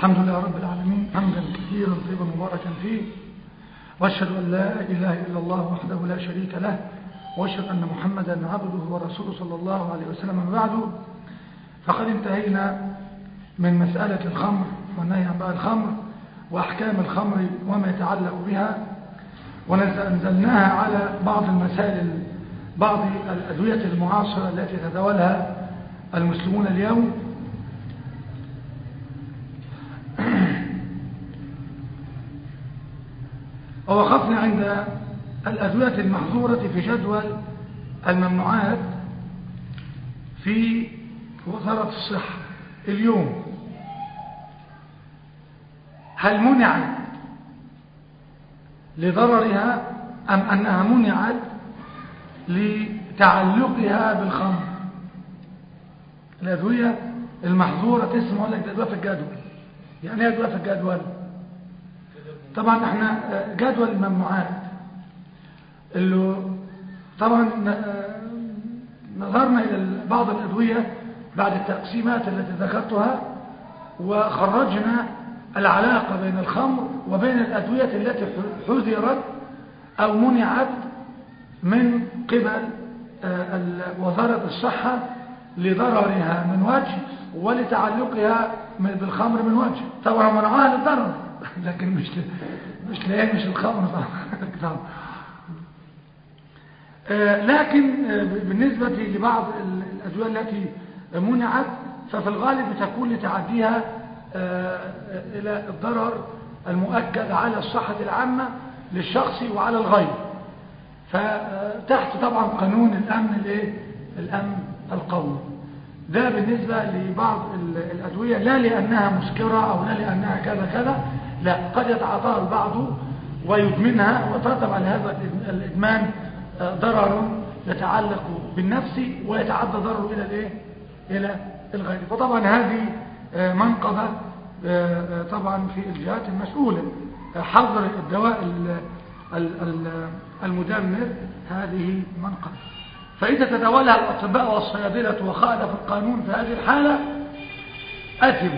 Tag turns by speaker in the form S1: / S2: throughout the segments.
S1: الحمد لله رب العالمين حمدا كثيرا طيبا مباركا فيه واشهد ان لا اله الا الله وحده لا شريك له واشهد ان محمدا عبده ورسوله صلى الله عليه وسلم بعد فقد انتهينا من مساله الخمر والنهي عن بيع الخمر واحكام الخمر وما يتعلق بها ونزلناها على بعض المسائل بعض الادويه المعاصره التي تتداولها المسلمون اليوم ووقفنا عند الأدوية المحظورة في جدول الممنوعات في وزارة الصحة اليوم هل منعت لضررها أم أنها منعت لتعلقها بالخمر الأدوية المحظورة تسمع لك أدوية في الجدول يعني ايه أدوية في الجدول طبعا احنا جدول الممنوعات اللي طبعا نظرنا الى بعض الادويه بعد التقسيمات التي ذكرتها وخرجنا العلاقه بين الخمر وبين الادويه التي حذرت او منعت من قبل وزاره الصحه لضررها من وجه ولتعلقها بالخمر من وجه طبعا منعوها للضرر لكن مش مش لايه مش الخمر طبعا لكن بالنسبة لبعض الأدوية التي منعت ففي الغالب تكون لتعديها إلى الضرر المؤكد على الصحة العامة للشخص وعلى الغير فتحت طبعا قانون الأمن الايه الأمن القومي ده بالنسبة لبعض الأدوية لا لأنها مسكرة أو لا لأنها كذا كذا لا قد يتعاطاها البعض ويدمنها وترتب على هذا الإدمان ضرر يتعلق بالنفس ويتعدى ضرره إلى الإيه؟ إلى الغير فطبعا هذه منقبة طبعا في الجهات المسؤولة حظر الدواء المدمر هذه منقبة فإذا تداولها الأطباء والصيادلة وخالف القانون في هذه الحالة أثم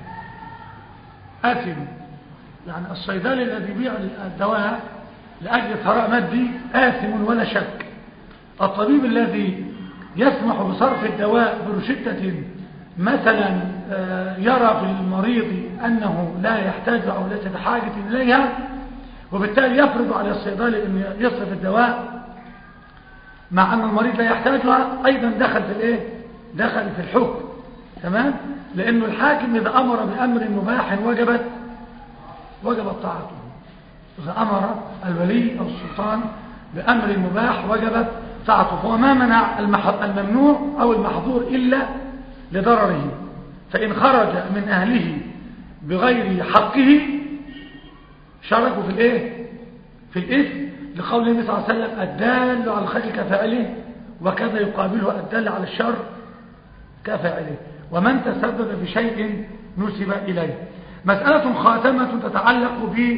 S1: أثم يعني الصيدلي الذي يبيع الدواء لأجل ثراء مادي آثم ولا شك الطبيب الذي يسمح بصرف الدواء برشدة مثلا يرى في المريض أنه لا يحتاج أو ليس بحاجة إليها وبالتالي يفرض على الصيدلي أن يصرف الدواء مع أن المريض لا يحتاجها أيضا دخل في الإيه؟ دخل في الحكم تمام؟ لأنه الحاكم إذا أمر بأمر مباح وجبت وجبت طاعته إذا أمر الولي أو السلطان بأمر مباح وجبت طاعته فهو ما منع الممنوع أو المحظور إلا لضرره فإن خرج من أهله بغير حقه شاركوا في الإيه؟ في الإثم لقول النبي صلى الله عليه وسلم الدال على الخير كفاعله وكذا يقابله الدال على الشر كفاعله ومن تسبب بشيء نسب إليه مسألة خاتمة تتعلق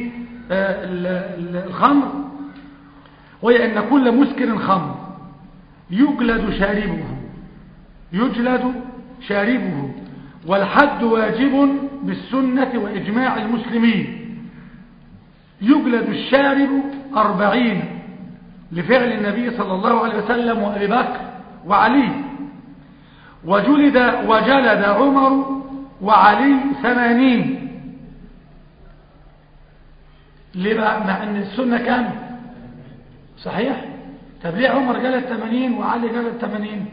S1: بالخمر وهي أن كل مسكر خمر يجلد شاربه يجلد شاربه والحد واجب بالسنة وإجماع المسلمين يجلد الشارب أربعين لفعل النبي صلى الله عليه وسلم وأبي بكر وعلي وجلد وجلد عمر وعلي ثمانين ليه بقى مع ان السنة كام صحيح طب ليه عمر جلد ثمانين وعلي جلد ثمانين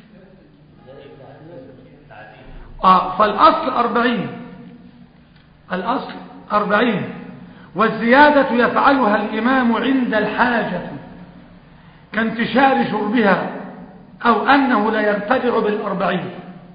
S1: اه فالاصل اربعين الاصل اربعين والزيادة يفعلها الإمام عند الحاجة كانتشار شربها أو أنه لا يرتدع بالأربعين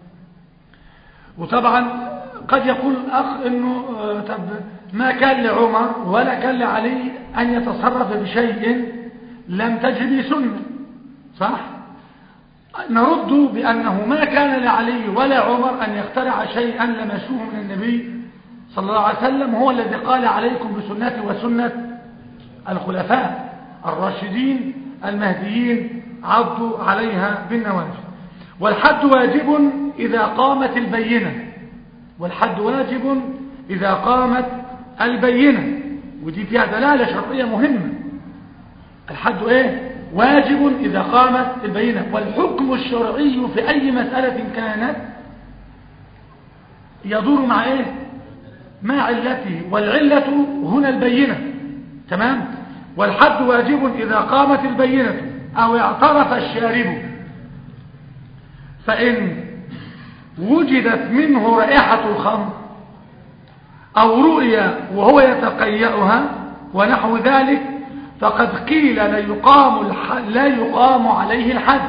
S1: وطبعا قد يقول الأخ أنه طب ما كان لعمر ولا كان لعلي أن يتصرف بشيء لم تجري سنة صح؟ نرد بأنه ما كان لعلي ولا عمر أن يخترع شيئا لمسوه من النبي صلى الله عليه وسلم هو الذي قال عليكم بسنتي وسنة الخلفاء الراشدين المهديين عضوا عليها بالنواجذ والحد واجب إذا قامت البينة والحد واجب إذا قامت البينة ودي فيها دلالة شرعية مهمة الحد إيه واجب إذا قامت البينة والحكم الشرعي في أي مسألة كانت يدور مع إيه مع علته والعلة هنا البينة تمام والحد واجب إذا قامت البينة أو اعترف الشارب فإن وجدت منه رائحة الخمر أو رؤيا وهو يتقيأها ونحو ذلك فقد قيل لا يقام, لا يقام عليه الحد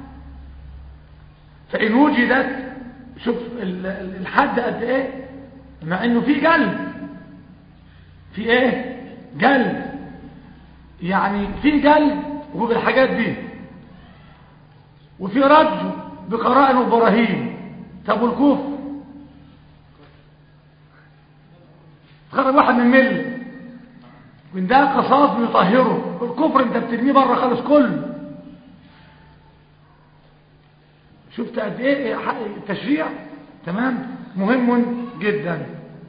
S1: فإن وجدت شوف الحد قد ايه مع انه في قلب في ايه قلب يعني في قلب وهو بالحاجات دي وفي رجل بقرائن وبراهين طب والكفر خرج واحد من مل من ده قصاص بيطهره الكفر انت بترميه بره خالص كله شفت قد ايه التشريع تمام مهم جدا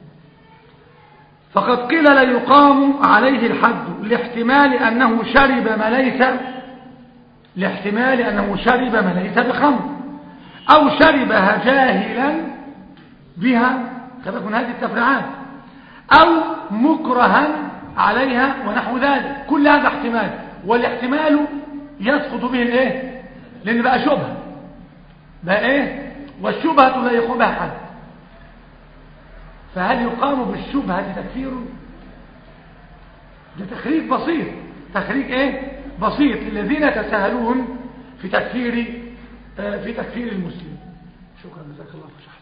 S1: فقد قيل لا يقام عليه الحد لاحتمال انه شرب ما ليس لاحتمال انه شرب ما ليس بخمر او شربها جاهلا بها كذلك من هذه التفريعات او مكرها عليها ونحو ذلك كل هذا احتمال والاحتمال يسقط به الايه لان بقى شبهه بقى ايه والشبهه لا يقوم بها حد فهل يقام بالشبهه تكفير ده تخريج بسيط تخريج ايه بسيط للذين يتساهلون في تكفير آه في تكفير المسلم شكرا جزاك الله خير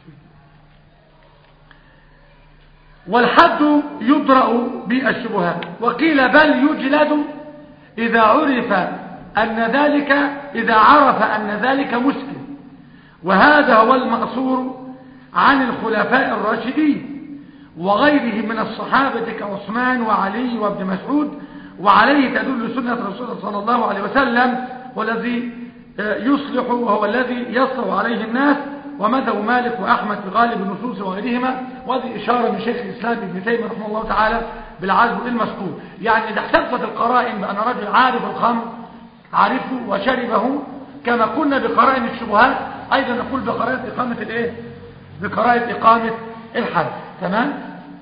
S1: والحد يدرأ بالشبهات وقيل بل يجلد إذا عرف أن ذلك إذا عرف أن ذلك مسلم وهذا هو المأثور عن الخلفاء الراشدين وغيرهم من الصحابة كعثمان وعلي وابن مسعود وعليه تدل سنة رسول الله صلى الله عليه وسلم والذي يصلح وهو الذي يصلح عليه الناس ومذهب مالك وأحمد في غالب النصوص وغيرهما وهذه إشارة من شيخ الإسلام ابن تيمية رحمه الله تعالى بالعزم المذكور يعني إذا احتفت القرائن بأن رجل عارف الخمر عارفه وشربه كما قلنا بقرائن الشبهات أيضا نقول بقرائن إقامة الإيه؟ بقرائن إقامة الحد تمام؟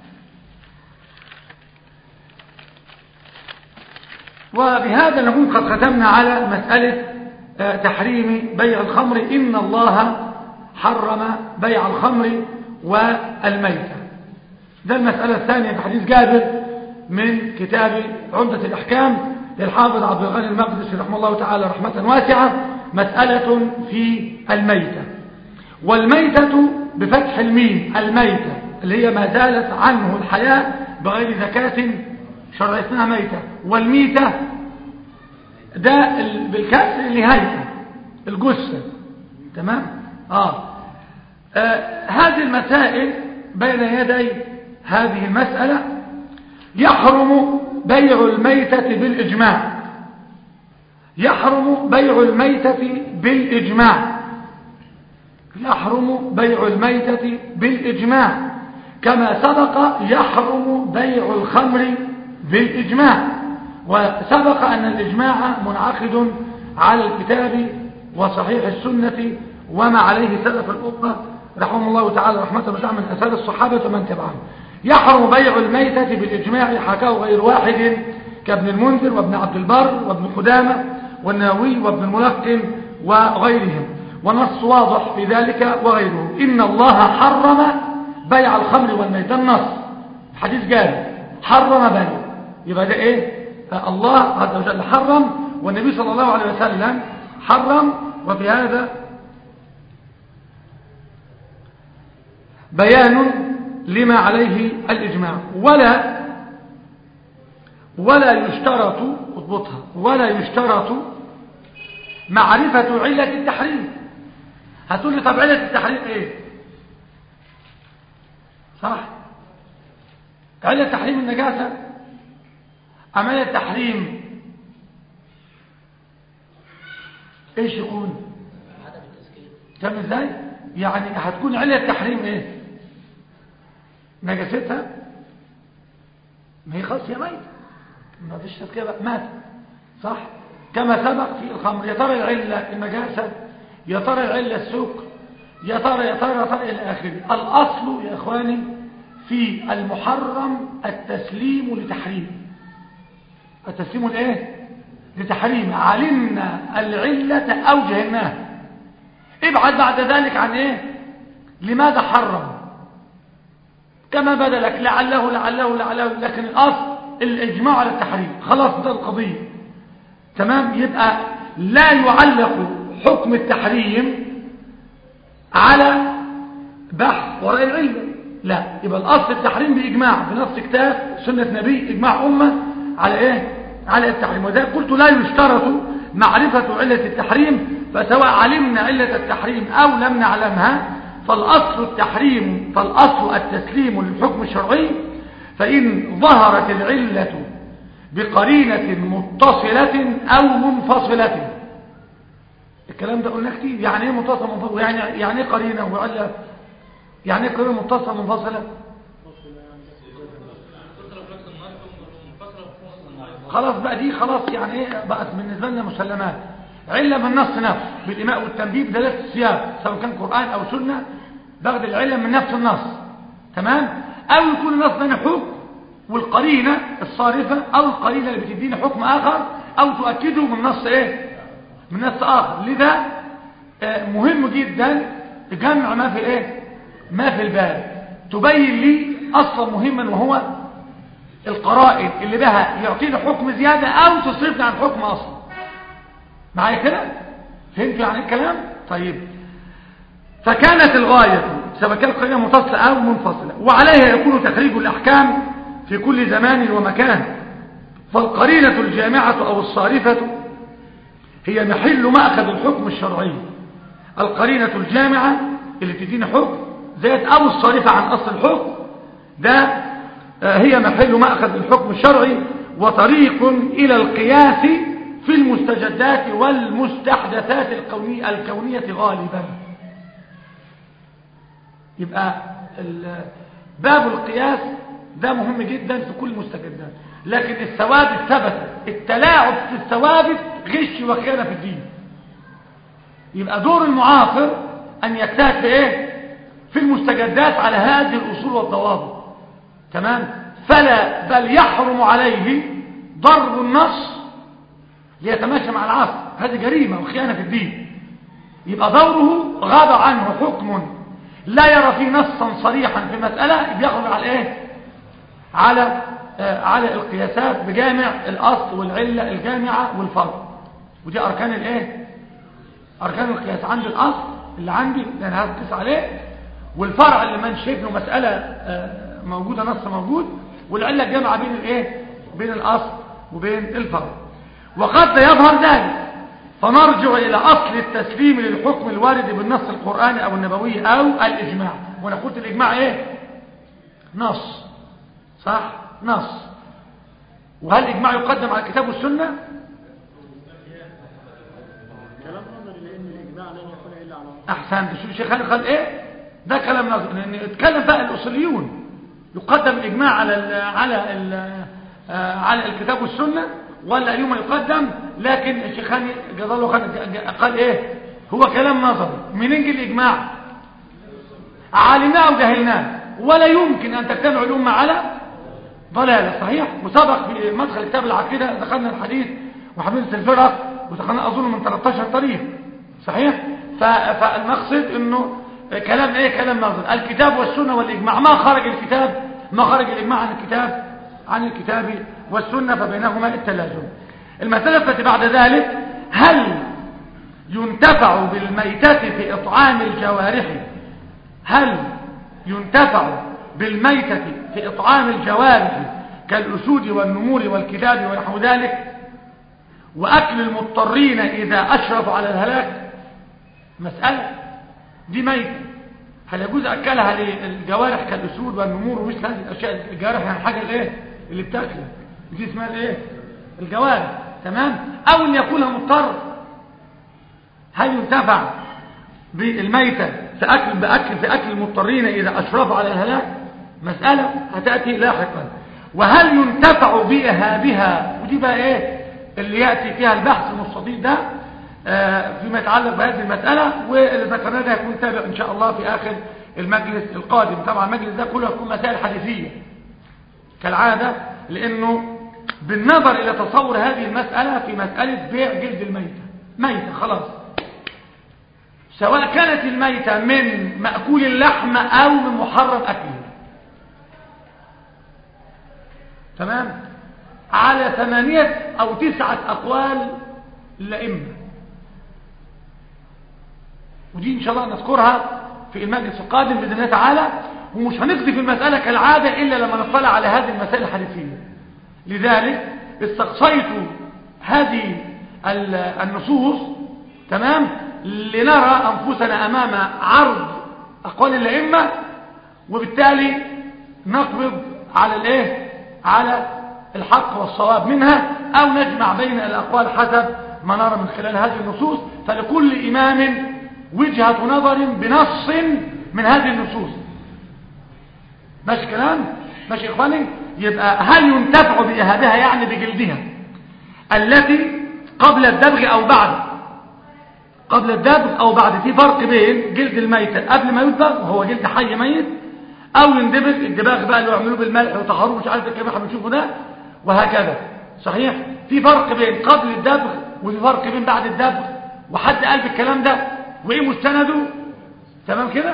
S1: وبهذا نكون قد ختمنا على مسألة تحريم بيع الخمر إن الله حرم بيع الخمر والميتة ده المسألة الثانية في حديث جابر من كتاب عمدة الأحكام للحافظ عبد الغني المقدسي رحمه الله تعالى رحمة واسعة مسألة في الميتة والميتة بفتح الميم الميتة اللي هي ما زالت عنه الحياة بغير زكاة شرع اسمها ميتة والميتة ده بالكسر النهاية الجثة تمام آه. آه هذه المسائل بين يدي هذه المسألة يحرم بيع الميتة بالإجماع يحرم بيع الميتة بالإجماع يحرم بيع الميتة بالإجماع كما سبق يحرم بيع الخمر بالإجماع وسبق أن الإجماع منعقد على الكتاب وصحيح السنة وما عليه سلف الأمة رحمه الله تعالى رحمة وسعى من أسال الصحابة ومن تبعهم يحرم بيع الميتة بالإجماع حكاه غير واحد كابن المنذر وابن عبد البر وابن قدامة والناوي وابن الملقن وغيرهم ونص واضح في ذلك وغيره إن الله حرم بيع الخمر والميتة النص حديث جابر حرم بيع يبقى ده ايه الله عز وجل حرم والنبي صلى الله عليه وسلم حرم وفي هذا بيان لما عليه الإجماع ولا ولا يشترط اضبطها ولا يشترط معرفة علة التحريم هتقول لي طب علة التحريم ايه صح علة تحريم النجاسة أم علة تحريم ايش يكون فاهم ازاي يعني هتكون علة تحريم ايه نجستها ما هي خلاص هي ميتة ما فيش تذكية بقى مات صح كما سبق في الخمر يا ترى العلة النجاسة يا ترى العلة السكر يا ترى يا ترى يا ترى إلى آخره الأصل يا إخواني في المحرم التسليم لتحريم التسليم لإيه لتحريم علمنا العلة أو جهلناها ابعد بعد ذلك عن إيه لماذا حرم كما بدا لك لعله لعله لعله لكن الأصل الإجماع على التحريم خلاص ده القضية تمام يبقى لا يعلق حكم التحريم على بحث وراء العلة لا يبقى الأصل التحريم بإجماع بنص كتاب سنة نبي إجماع أمة على إيه على التحريم وذلك قلت لا يشترط معرفة علة التحريم فسواء علمنا علة التحريم أو لم نعلمها فالأصل التحريم فالأصل التسليم للحكم الشرعي فإن ظهرت العلة بقرينة متصلة أو منفصلة الكلام ده قلنا كتير يعني ايه متصل منفصل يعني يعني ايه قرينه وعله يعني ايه قرينه متصله منفصله خلاص بقى دي خلاص يعني ايه بقت بالنسبه لنا مسلمات عله من نص نفس بالاماء والتنبيه بدلاله السياق سواء كان قران او سنه باخد العله من نفس النص تمام او يكون النص ده حكم والقرينه الصارفه او القرينه اللي بتدينا حكم اخر او تؤكده من نص ايه من نص آخر لذا مهم جدا جمع ما في ايه ما في الباب تبين لي أصلا مهما وهو القرائن اللي بها يعطينا حكم زيادة أو تصرفنا عن حكم أصلا معايا كده فهمتوا يعني الكلام طيب فكانت الغاية سواء كانت قرينة متصلة أو منفصلة وعليها يكون تخريج الأحكام في كل زمان ومكان فالقرينة الجامعة أو الصارفة هي محل مأخذ الحكم الشرعي القرينة الجامعة اللي تدينا حكم زيت أو الصارفة عن أصل الحكم ده هي محل مأخذ الحكم الشرعي وطريق إلى القياس في المستجدات والمستحدثات الكونية, الكونية غالبا يبقى باب القياس ده مهم جدا في كل المستجدات لكن الثوابت ثبتت التلاعب في الثوابت غش وخيانة في الدين يبقى دور المعاصر أن يجتهد في إيه في المستجدات على هذه الأصول والضوابط تمام فلا بل يحرم عليه ضرب النص ليتماشى مع العصر هذه جريمة وخيانة في الدين يبقى دوره غاب عنه حكم لا يرى فيه نصا صريحا في مسألة بيخرج على ايه على آه على القياسات بجامع الأصل والعلة الجامعة والفرق ودي أركان الايه أركان القياس عندي الأصل اللي عندي اللي أنا هقيس عليه والفرع اللي من شايف له مسألة آه موجودة نص موجود والعلة الجامعة بين الايه بين الأصل وبين الفرع وقد يظهر ذلك فنرجع إلى أصل التسليم للحكم الوارد بالنص القرآني أو النبوي أو الإجماع وأنا قلت الإجماع إيه نص صح نص وهل الإجماع يقدم على الكتاب والسنة
S2: كلام نظري لان الاجماع لن يكون الا على
S1: أحسن شوف الشيخ هاني قال إيه ده كلام نظري لأن اتكلم بقى الأصوليون يقدم الإجماع على ال على ال على الكتاب والسنة ولا أيهما يقدم لكن الشيخ هاني جزاه خان قال إيه هو كلام نظري منين جه الإجماع علمناه وجهلناه ولا يمكن أن تجتمع الأمة على ضلالة صحيح وسبق في مدخل كتاب العقيدة دخلنا الحديث وحملت الفرق ودخلنا أظن من 13 طريق صحيح ف- فالمقصد أنه كلام إيه كلام نظري الكتاب والسنة والإجماع ما خرج الكتاب ما خرج الإجماع عن الكتاب عن الكتاب والسنة فبينهما التلازم المسألة التي بعد ذلك هل ينتفع بالميتة في إطعام الجوارح هل ينتفع بالميتة في إطعام الجوارح كالأسود والنمور والكلاب ونحو ذلك وأكل المضطرين إذا أشرفوا على الهلاك مسألة دي ميتة هل يجوز أكلها للجوارح كالأسود والنمور ومثل هذه الأشياء الجوارح يعني حاجة الإيه اللي بتاكلها دي اسمها الإيه الجوارح تمام أو أن يكونها مضطر هل ينتفع بالميتة في أكل بأكل في أكل المضطرين إذا أشرفوا على الهلاك مسألة هتأتي لاحقا وهل ينتفع بها بها ودي بقى ايه اللي يأتي فيها البحث المستطيل ده آه فيما يتعلق بهذه المسألة واللي ذكرناه ده هيكون تابع ان شاء الله في اخر المجلس القادم طبعا المجلس ده كله هيكون مسائل حديثية كالعادة لانه بالنظر الى تصور هذه المسألة في مسألة بيع جلد الميتة ميتة خلاص سواء كانت الميتة من مأكول اللحم او من محرم اكله تمام على ثمانية او تسعة اقوال لائمة ودي ان شاء الله نذكرها في المجلس القادم باذن الله تعالى ومش هنقضي في المسألة كالعادة الا لما نطلع على هذه المسائل الحديثية لذلك استقصيت هذه النصوص تمام لنرى انفسنا امام عرض اقوال الائمه وبالتالي نقبض على الايه على الحق والصواب منها او نجمع بين الاقوال حسب ما نرى من خلال هذه النصوص فلكل امام وجهه نظر بنص من هذه النصوص ماشي كلام ماشي اخواني يبقى هل ينتفع بإهابها يعني بجلدها التي قبل الدبغ أو بعد قبل الدبغ أو بعد في فرق بين جلد الميتة قبل ما يدبغ وهو جلد حي ميت أو يندبغ الدباغ بقى اللي يعملوه بالملح وطهروه مش عارف كيف احنا بنشوفه ده وهكذا صحيح في فرق بين قبل الدبغ وفي فرق بين بعد الدبغ وحد قال بالكلام ده وايه مستنده تمام كده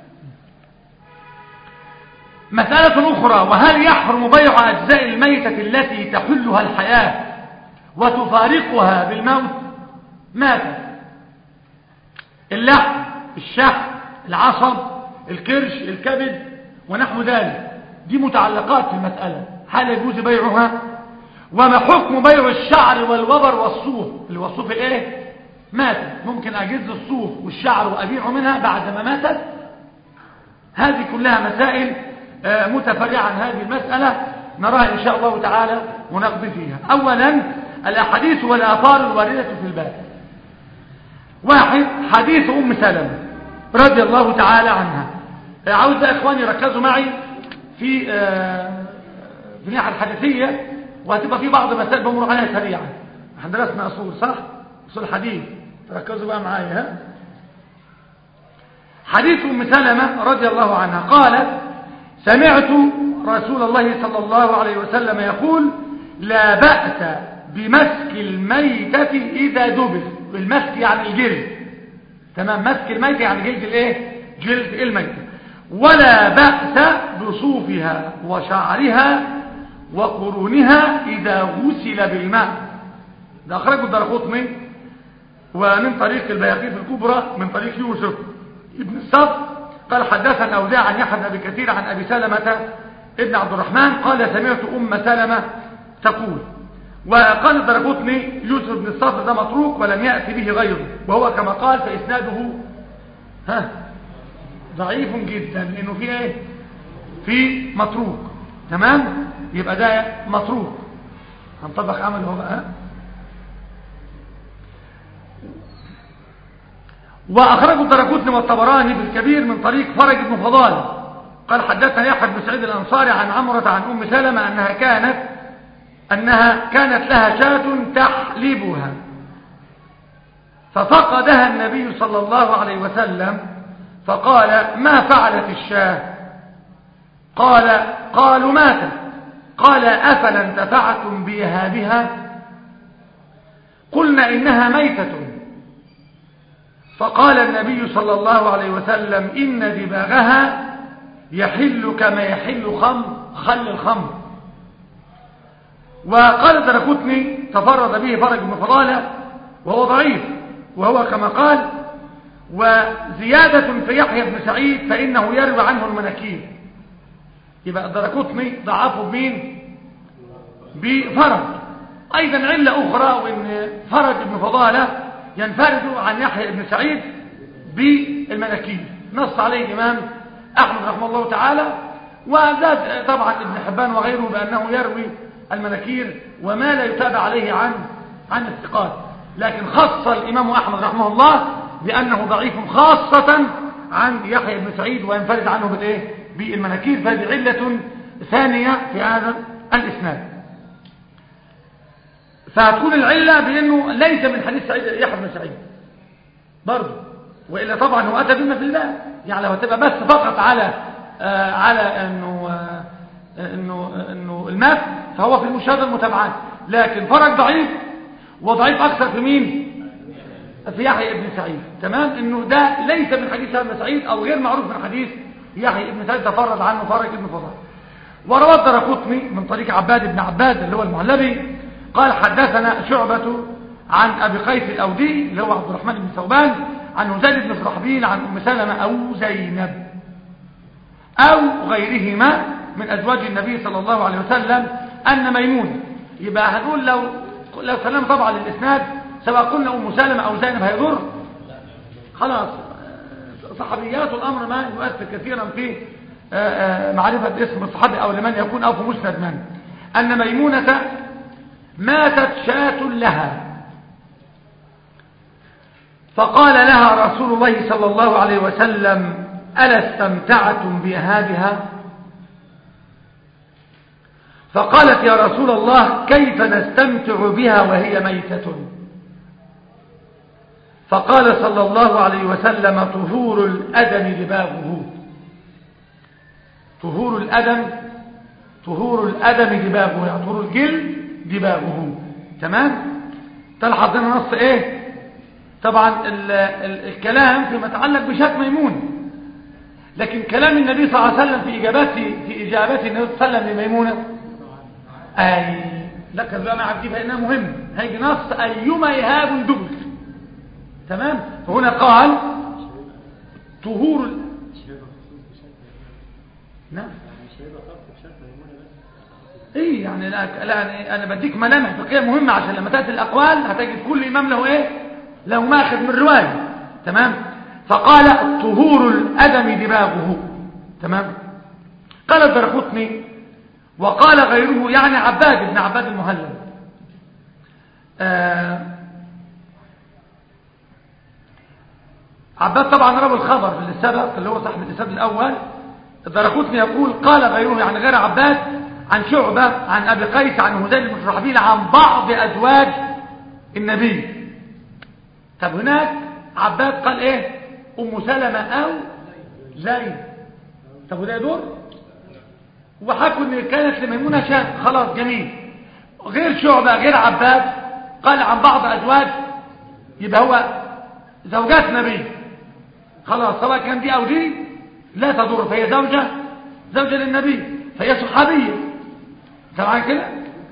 S1: مسألة أخرى وهل يحرم بيع أجزاء الميتة التي تحلها الحياة وتفارقها بالموت ماذا اللحم الشحم العصب الكرش الكبد ونحو ذلك دي متعلقات في المسألة هل يجوز بيعها وما حكم بيع الشعر والوبر والصوف اللي هو الصوف الايه ماتت ممكن اجز الصوف والشعر وابيعه منها بعد ما ماتت هذه كلها مسائل متفرعة عن هذه المسألة نراها إن شاء الله تعالى ونقضي فيها أولا الأحاديث والآثار الواردة في الباب واحد حديث أم سلمة رضي الله تعالى عنها عاوز بقى إخواني ركزوا معي في في الناحية الحديثية وهتبقى في بعض مسائل بمر عليها سريعا احنا درسنا أصول صح؟ أصول الحديث ركزوا بقى معايا ها حديث أم سلمة رضي الله عنها قالت سمعت رسول الله صلى الله عليه وسلم يقول لا بأس بمسك الميتة إذا دبر المسك يعني الجلد تمام مسك الميتة يعني جلد الايه جلد الميتة ولا بأس بصوفها وشعرها وقرونها إذا غسل بالماء ده أخرجه الدرقطني ومن طريق البياقي في الكبرى من طريق يوسف ابن الصف قال حدثنا أوزاع عن يحيى بن أبي كثير عن أبي سلمة ابن عبد الرحمن قال سمعت أم سلمة تقول وقال الدرقطني يوسف بن الصفر ده متروك ولم يأتي به غيره وهو كما قال فإسناده ها ضعيف جدا لأنه في ايه في متروك تمام يبقى ده متروك هنطبق عمله بقى وأخرجه الدرقوتني والطبراني بالكبير من طريق فرج بن فضال قال حدثنا يحيى بن سعيد الأنصاري عن عمرة عن أم سلمة أنها كانت أنها كانت لها شاة تحلبها ففقدها النبي صلى الله عليه وسلم فقال ما فعلت الشاة قال قالوا ماتت قال أفلا انتفعتم بإهابها قلنا إنها ميتة فقال النبي صلى الله عليه وسلم إن دباغها يحل كما يحل خم خل الخمر وقال تركتني تفرد به فرج بن فضالة وهو ضعيف وهو كما قال وزيادة في يحيى بن سعيد فإنه يروي عنه المناكير يبقى دركتني ضعفه بمين بفرج أيضا علة أخرى وإن فرج بن فضالة ينفرد عن يحيى بن سعيد بالمناكير نص عليه الإمام أحمد رحمه الله تعالى وزاد طبعا ابن حبان وغيره بأنه يروي المناكير وما لا يتابع عليه عن عن الثقات لكن خص الإمام أحمد رحمه الله بأنه ضعيف خاصة عن يحيى بن سعيد وينفرد عنه بالإيه بالمناكير فهذه علة ثانية في هذا الإسناد فهتكون العلة بأنه ليس من حديث سعيد يحيى بن سعيد برضه وإلا طبعا هو أتى بما في الباب يعني لو هتبقى بس فقط على آه على أنه آه انه انه المثل فهو في المشاهده المتابعات لكن فرق ضعيف وضعيف اكثر في مين في يحيى بن سعيد تمام انه ده ليس من حديث ابن سعيد او غير معروف من حديث يحيى بن سعيد تفرد عنه فرق ابن فضال وروى الدرقطني من طريق عباد بن عباد اللي هو المعلبي قال حدثنا شعبة عن ابي قيس الاودي اللي هو عبد الرحمن بن ثوبان عن هزيل بن فرحبيل عن ام سلمة او زينب او غيرهما من أزواج النبي صلى الله عليه وسلم أن ميمون يبقى هنقول لو لو سلام طبعا للإسناد سواء قلنا أم سلمة أو زينب هيضر خلاص صحابيات الأمر ما يؤثر كثيرا في معرفة اسم الصحابي أو لمن يكون أو في مسند من أن ميمونة ماتت شاة لها فقال لها رسول الله صلى الله عليه وسلم ألا استمتعتم بأهابها فقالت يا رسول الله كيف نستمتع بها وهي ميتة فقال صلى الله عليه وسلم طهور الأدم دباغه طهور الأدم طهور الأدم دباغه يعني طهور الجلد دباغه تمام تلحظ هنا نص ايه طبعا ال ال الكلام فيما يتعلق بشات ميمون لكن كلام النبي صلى الله عليه وسلم في إجابته في إجابته النبي صلى الله عليه وسلم لميمونة أي لك بقى مع عبدي فإنها مهم هيجي نص أيما إهاب دبل تمام فهنا قال طهور ال... نعم ايه يعني لا, لا انا بديك ملامح فقهيه مهمه عشان لما تاتي الاقوال هتجد كل امام له ايه له ماخذ من روايه تمام فقال طهور الادم دماغه تمام قال الدرقطني وقال غيره يعني عباد بن عباد المهلب آه عباد طبعا روى الخبر في السبق اللي هو صاحب الاسناد الاول الدرقطني يقول قال غيره يعني غير عباد عن شعبة عن أبي قيس عن هزيل بن شرحبيل عن بعض أزواج النبي طب هناك عباد قال ايه أم سلمة أو زيد طب وده يدور وحكوا ان كانت لميمونة شاب خلاص جميل غير شعبة غير عباد قال عن بعض أزواج يبقى هو زوجات نبي خلاص سواء كان دي أو دي لا تضر فهي زوجة زوجة للنبي فهي صحابية سمعان كده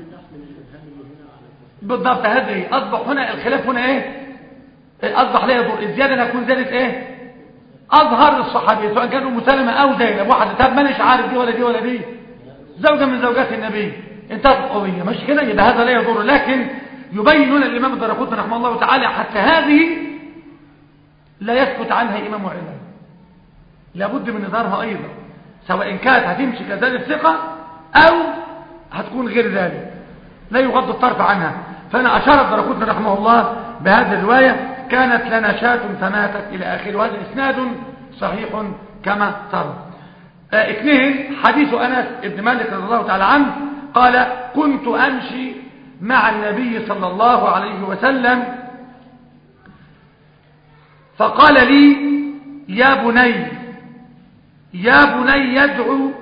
S1: بالضبط هذه أصبح هنا الخلاف هنا ايه أصبح لا يضر الزيادة هتكون زيادة ايه أظهر للصحابية سواء كانوا مسلمة أو زينب واحدة طب مانيش عارف دي ولا دي ولا دي زوجة من زوجات النبي انتهت القضية مش كده يبقى هذا لا يضر لكن يبين لنا الإمام الدرقطني رحمه الله تعالى حتى هذه لا يسكت عنها إمام علم لابد من إظهارها أيضا سواء كانت هتمشي كذلك ثقة أو هتكون غير ذلك لا يغض الطرف عنها فأنا أشار الدرقطني رحمه الله بهذه الرواية كانت لنا شاة فماتت إلى آخره وهذا إسناد صحيح كما ترى آه اثنين حديث أنس ابن مالك رضي الله تعالى عنه قال كنت أمشي مع النبي صلى الله عليه وسلم فقال لي يا بني يا بني يدعو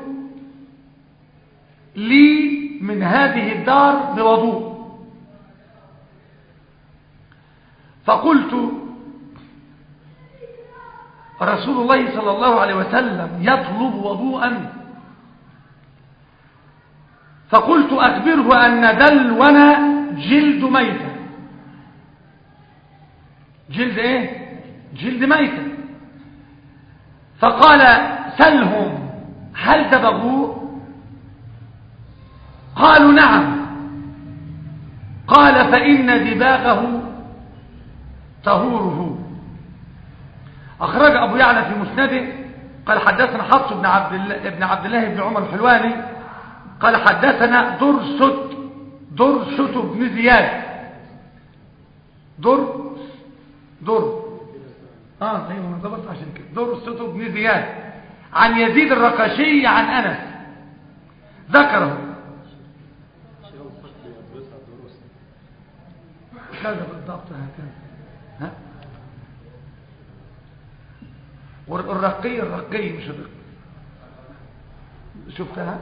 S1: لي من هذه الدار بوضوء فقلت رسول الله صلى الله عليه وسلم يطلب وضوءا فقلت أخبره أن دلونا جلد ميتة جلد ايه جلد ميتة فقال سلهم هل دبغوه قالوا نعم قال فإن دباغه طهوره أخرج أبو يعلى في مسنده قال حدثنا حفص بن عبد الله بن عبد الله بن عمر الحلواني قال حدثنا درست درست بن زياد در در اه ايوه انا ضبطت عشان كده درست بن زياد عن يزيد الرقشي عن أنس ذكره كذا بالضبط هكذا ها والرقي الرقي مش الرقي شفتها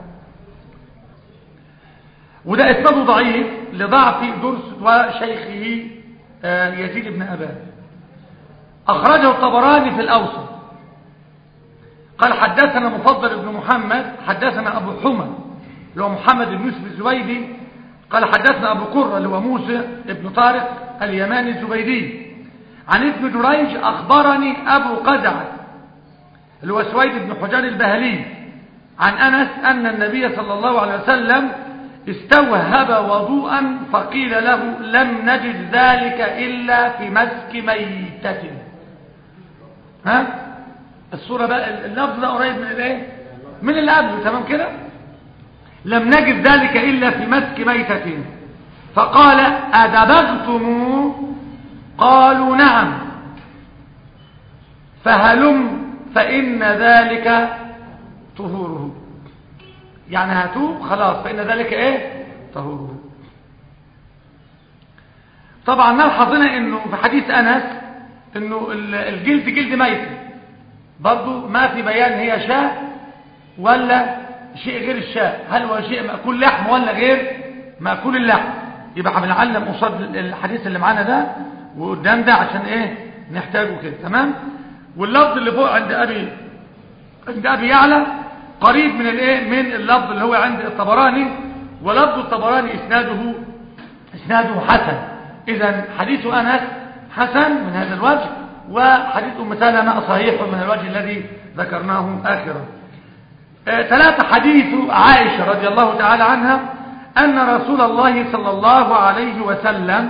S1: وده اسناده ضعيف لضعف درس وشيخه آه، يزيد بن أبان أخرجه الطبراني في الأوسط قال حدثنا مفضل بن محمد حدثنا أبو حمى اللي هو محمد بن يوسف الزبيدي قال حدثنا أبو قرة اللي هو موسى بن طارق اليماني الزبيدي عن ابن جريج أخبرني أبو قزعة اللي هو سويد بن حجار البهلي عن أنس أن النبي صلى الله عليه وسلم استوهب وضوءا فقيل له لم نجد ذلك إلا في مسك ميتة ها الصورة بقى اللفظ ده قريب من الايه من اللي قبله تمام كده لم نجد ذلك إلا في مسك ميتة فقال أدبغتم قالوا نعم فهلم فإن ذلك طهوره يعني هاتوه خلاص فإن ذلك ايه طهوره طبعا نلحظ هنا انه في حديث انس انه الجلد جلد ميت برضو ما في بيان هي شاة ولا شيء غير الشاة هل هو شيء مأكول لحم ولا غير مأكول اللحم يبقى بنعلم قصاد الحديث اللي معانا ده وقدام ده عشان ايه نحتاجه كده تمام واللفظ اللي فوق عند ابي عند ابي يعلى قريب من الايه من اللفظ اللي هو عند الطبراني ولفظ الطبراني اسناده اسناده حسن اذا حديث انس حسن من هذا الوجه وحديث ام سلمة صحيح من الوجه الذي ذكرناه اخرا آه ثلاثة حديث عائشة رضي الله تعالى عنها أن رسول الله صلى الله عليه وسلم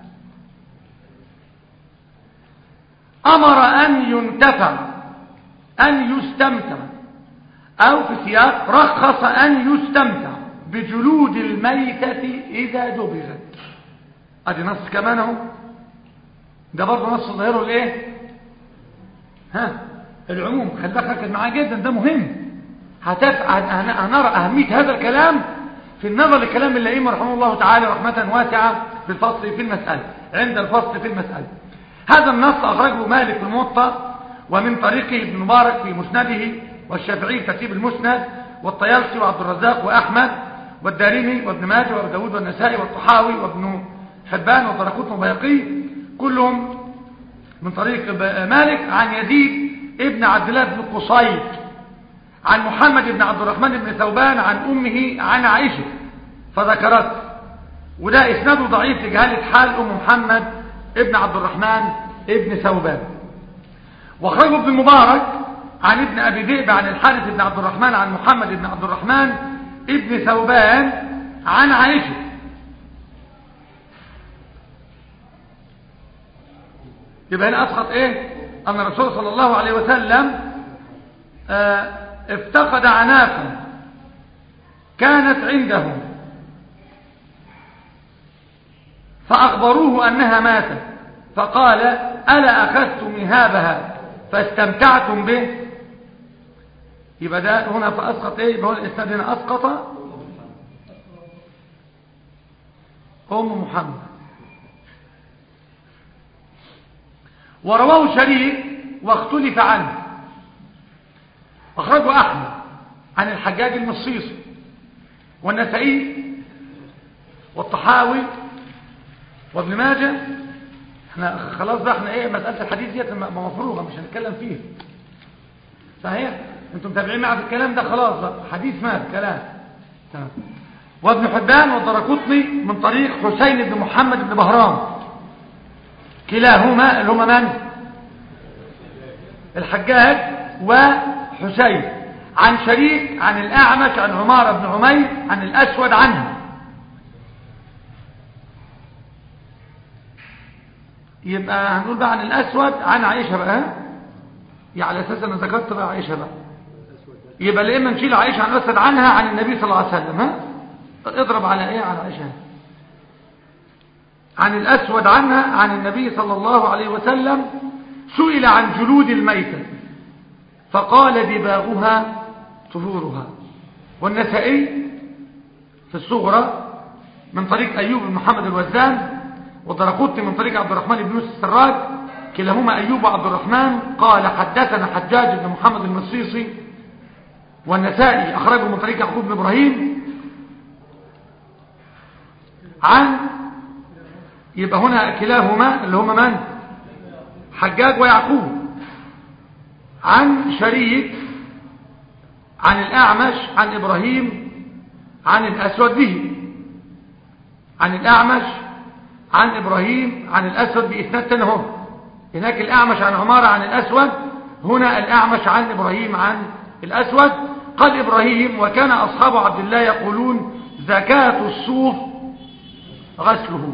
S1: أمر أن ينتفع أن يستمتع أو في سياق رخص أن يستمتع بجلود الميتة إذا دبغت أدي نص كمان اهو ده برضه نص ظاهره الايه ها العموم خلي بالك ركز معاه جدا ده مهم هتف... هنرى أهمية هذا الكلام في النظر لكلام اللئيم رحمه الله تعالى رحمة واسعة في الفصل في المسألة عند الفصل في المسألة هذا النص أخرجه مالك في الموطأ ومن طريقه ابن مبارك في مسنده والشافعي في ترتيب المسند والطيالسي وعبد الرزاق وأحمد والدارمي وابن ماجه وابو داود والنسائي والطحاوي وابن حبان والطرقوت والبيقي كلهم من طريق مالك عن يزيد ابن عبد الله بن قصيد عن محمد بن عبد الرحمن بن ثوبان عن أمه عن عائشة فذكرت وده إسناده ضعيف لجهالة حال أم محمد ابن عبد الرحمن ابن ثوبان واخرجه ابن المبارك عن ابن أبي ذئب عن الحارث بن عبد الرحمن عن محمد بن عبد الرحمن ابن ثوبان عن عائشة يبقى هنا أسقط إيه أن الرسول صلى الله عليه وسلم آه افتقد عناقا كانت عنده فأخبروه أنها ماتت فقال ألا أخذتم مهابها فاستمتعتم به يبقى ده هنا فأسقط إيه يبقى هو الإسناد هنا أسقط أم محمد ورواه شريك واختلف عنه أخرجه أحمد عن الحجاج المصيصي والنسائي والطحاوي وابن ماجه احنا خلاص بقى احنا ايه مسألة الحديث ديت مفروغة مش هنتكلم فيه صحيح انتم متابعين معي في الكلام ده خلاص بقى حديث مات كلام تمام وابن حبان والدرقطني من طريق حسين بن محمد بن بهرام كلاهما اللي هما من الحجاج وحسين عن شريك عن الأعمش عن عمار بن عمير عن الأسود عنه يبقى هنقول بقى عن الأسود عن عائشة بقى يعني على أساس أنا ذكرت بقى عائشة بقى يبقى لا إما نشيل عائشة عن الأسود عنها عن النبي صلى الله عليه وسلم ها اضرب على إيه على عائشة عن الأسود عنها عن النبي صلى الله عليه وسلم سئل عن جلود الميتة فقال دباغها طهورها والنسائي في الصغرى من طريق أيوب بن محمد الوزان ودرقوت من طريق عبد الرحمن بن يوسف السراج كلاهما أيوب وعبد الرحمن قال حدثنا حجاج بن محمد المصيصي والنسائي أخرجه من طريق يعقوب بن إبراهيم عن يبقى هنا كلاهما اللي هما من حجاج ويعقوب عن شريك عن الأعمش عن إبراهيم عن الأسود به عن الأعمش عن إبراهيم عن الأسود بإثنات تنهم هناك الأعمش عن عمارة عن الأسود هنا الأعمش عن إبراهيم عن الأسود قال إبراهيم وكان أصحاب عبد الله يقولون زكاة الصوف غسله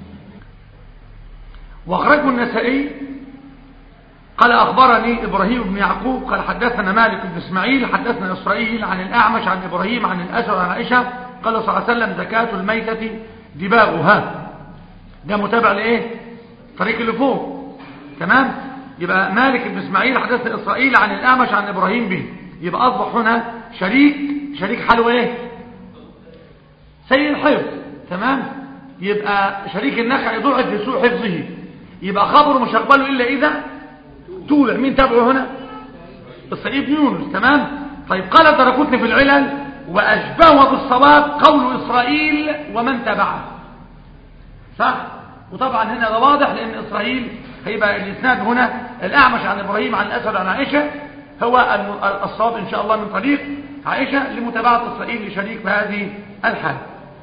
S1: واخرجه النسائي قال أخبرني إبراهيم بن يعقوب قال حدثنا مالك بن إسماعيل حدثنا إسرائيل عن الأعمش عن إبراهيم عن الأسود عن عائشة قال صلى الله عليه وسلم زكاة الميتة دباغها ده متابع لإيه طريق اللي فوق تمام يبقى مالك بن إسماعيل حدثنا إسرائيل عن الأعمش عن إبراهيم به يبقى أصبح هنا شريك شريك حاله إيه سيء الحفظ تمام يبقى شريك النخع يضوع في سوء حفظه يبقى خبره مش هقبله إلا إذا توبع مين تابعه هنا الصعيد يونس تمام طيب قال تركتني في العلل وأشبهه بالصواب قول إسرائيل ومن تبعه صح وطبعا هنا ده واضح لأن إسرائيل هيبقى الإسناد هنا الأعمش عن إبراهيم عن الأسد عن عائشة هو الصواب إن شاء الله من طريق عائشة لمتابعة إسرائيل لشريك بهذه الحال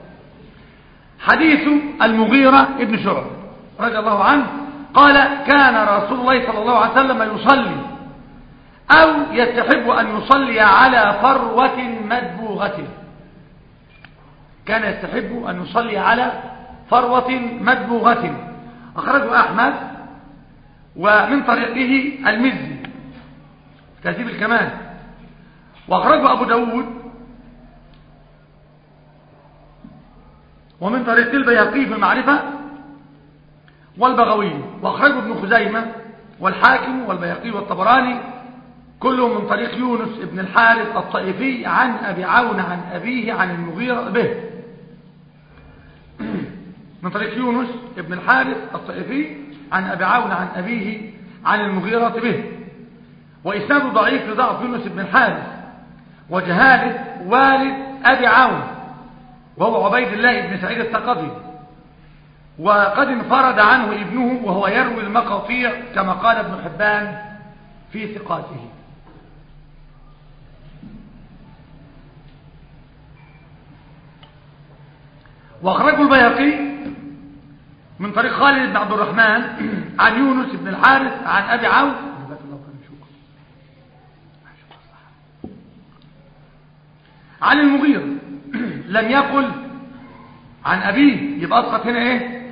S1: حديث المغيرة ابن شعب رضي الله عنه قال كان رسول الله صلى الله عليه وسلم يصلي أو يستحب أن يصلي على فروة مدبوغة كان يستحب أن يصلي على فروة مدبوغة أخرجه أحمد ومن طريقه المزي تهذيب الكمال وأخرجه أبو داود ومن طريق البيهقي في المعرفة والبغوي واخرجه ابن خزيمة والحاكم والبيهقي والطبراني كلهم من طريق يونس ابن الحارث الطائفي عن أبي عون عن أبيه عن المغيرة به من طريق يونس ابن الحارث الطائفي عن أبي عون عن أبيه عن المغيرة به وإسناده ضعيف لضعف يونس بن الحارث وجهالة والد أبي عون وهو عبيد الله بن سعيد الثقفي وقد انفرد عنه ابنه وهو يروي المقاطيع كما قال ابن حبان في ثقاته واخرجه البيهقي من طريق خالد بن عبد الرحمن عن يونس بن الحارث عن ابي عون عن المغير لم يقل عن أبيه يبقى أسقط هنا إيه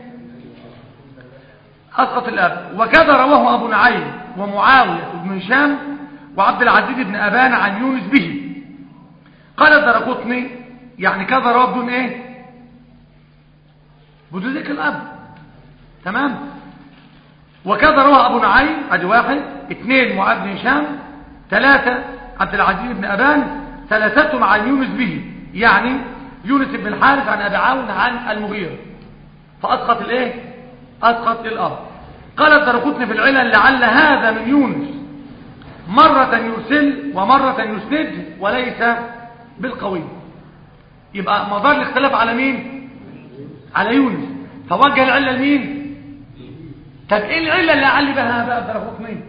S1: أسقط الأب وكذا رواه أبو نعيم ومعاوية بن هشام وعبد العزيز بن أبان عن يونس به قال الدرقطني يعني كذا رواه بدون إيه بدون ذكر الأب تمام وكذا رواه أبو نعيم ادي واحد اثنين معاذ بن هشام ثلاثة عبد العزيز بن أبان ثلاثتهم عن يونس به يعني يونس بن الحارث عن أبي عون عن المغيرة فأسقط الايه أسقط الأب قال الدرقطني في العلل لعل هذا من يونس مرة يرسل ومرة يسند وليس بالقوي يبقى مدار الاختلاف على مين على يونس فوجه العلة لمين طب ايه العلة اللي علي بها بقى الدرقطني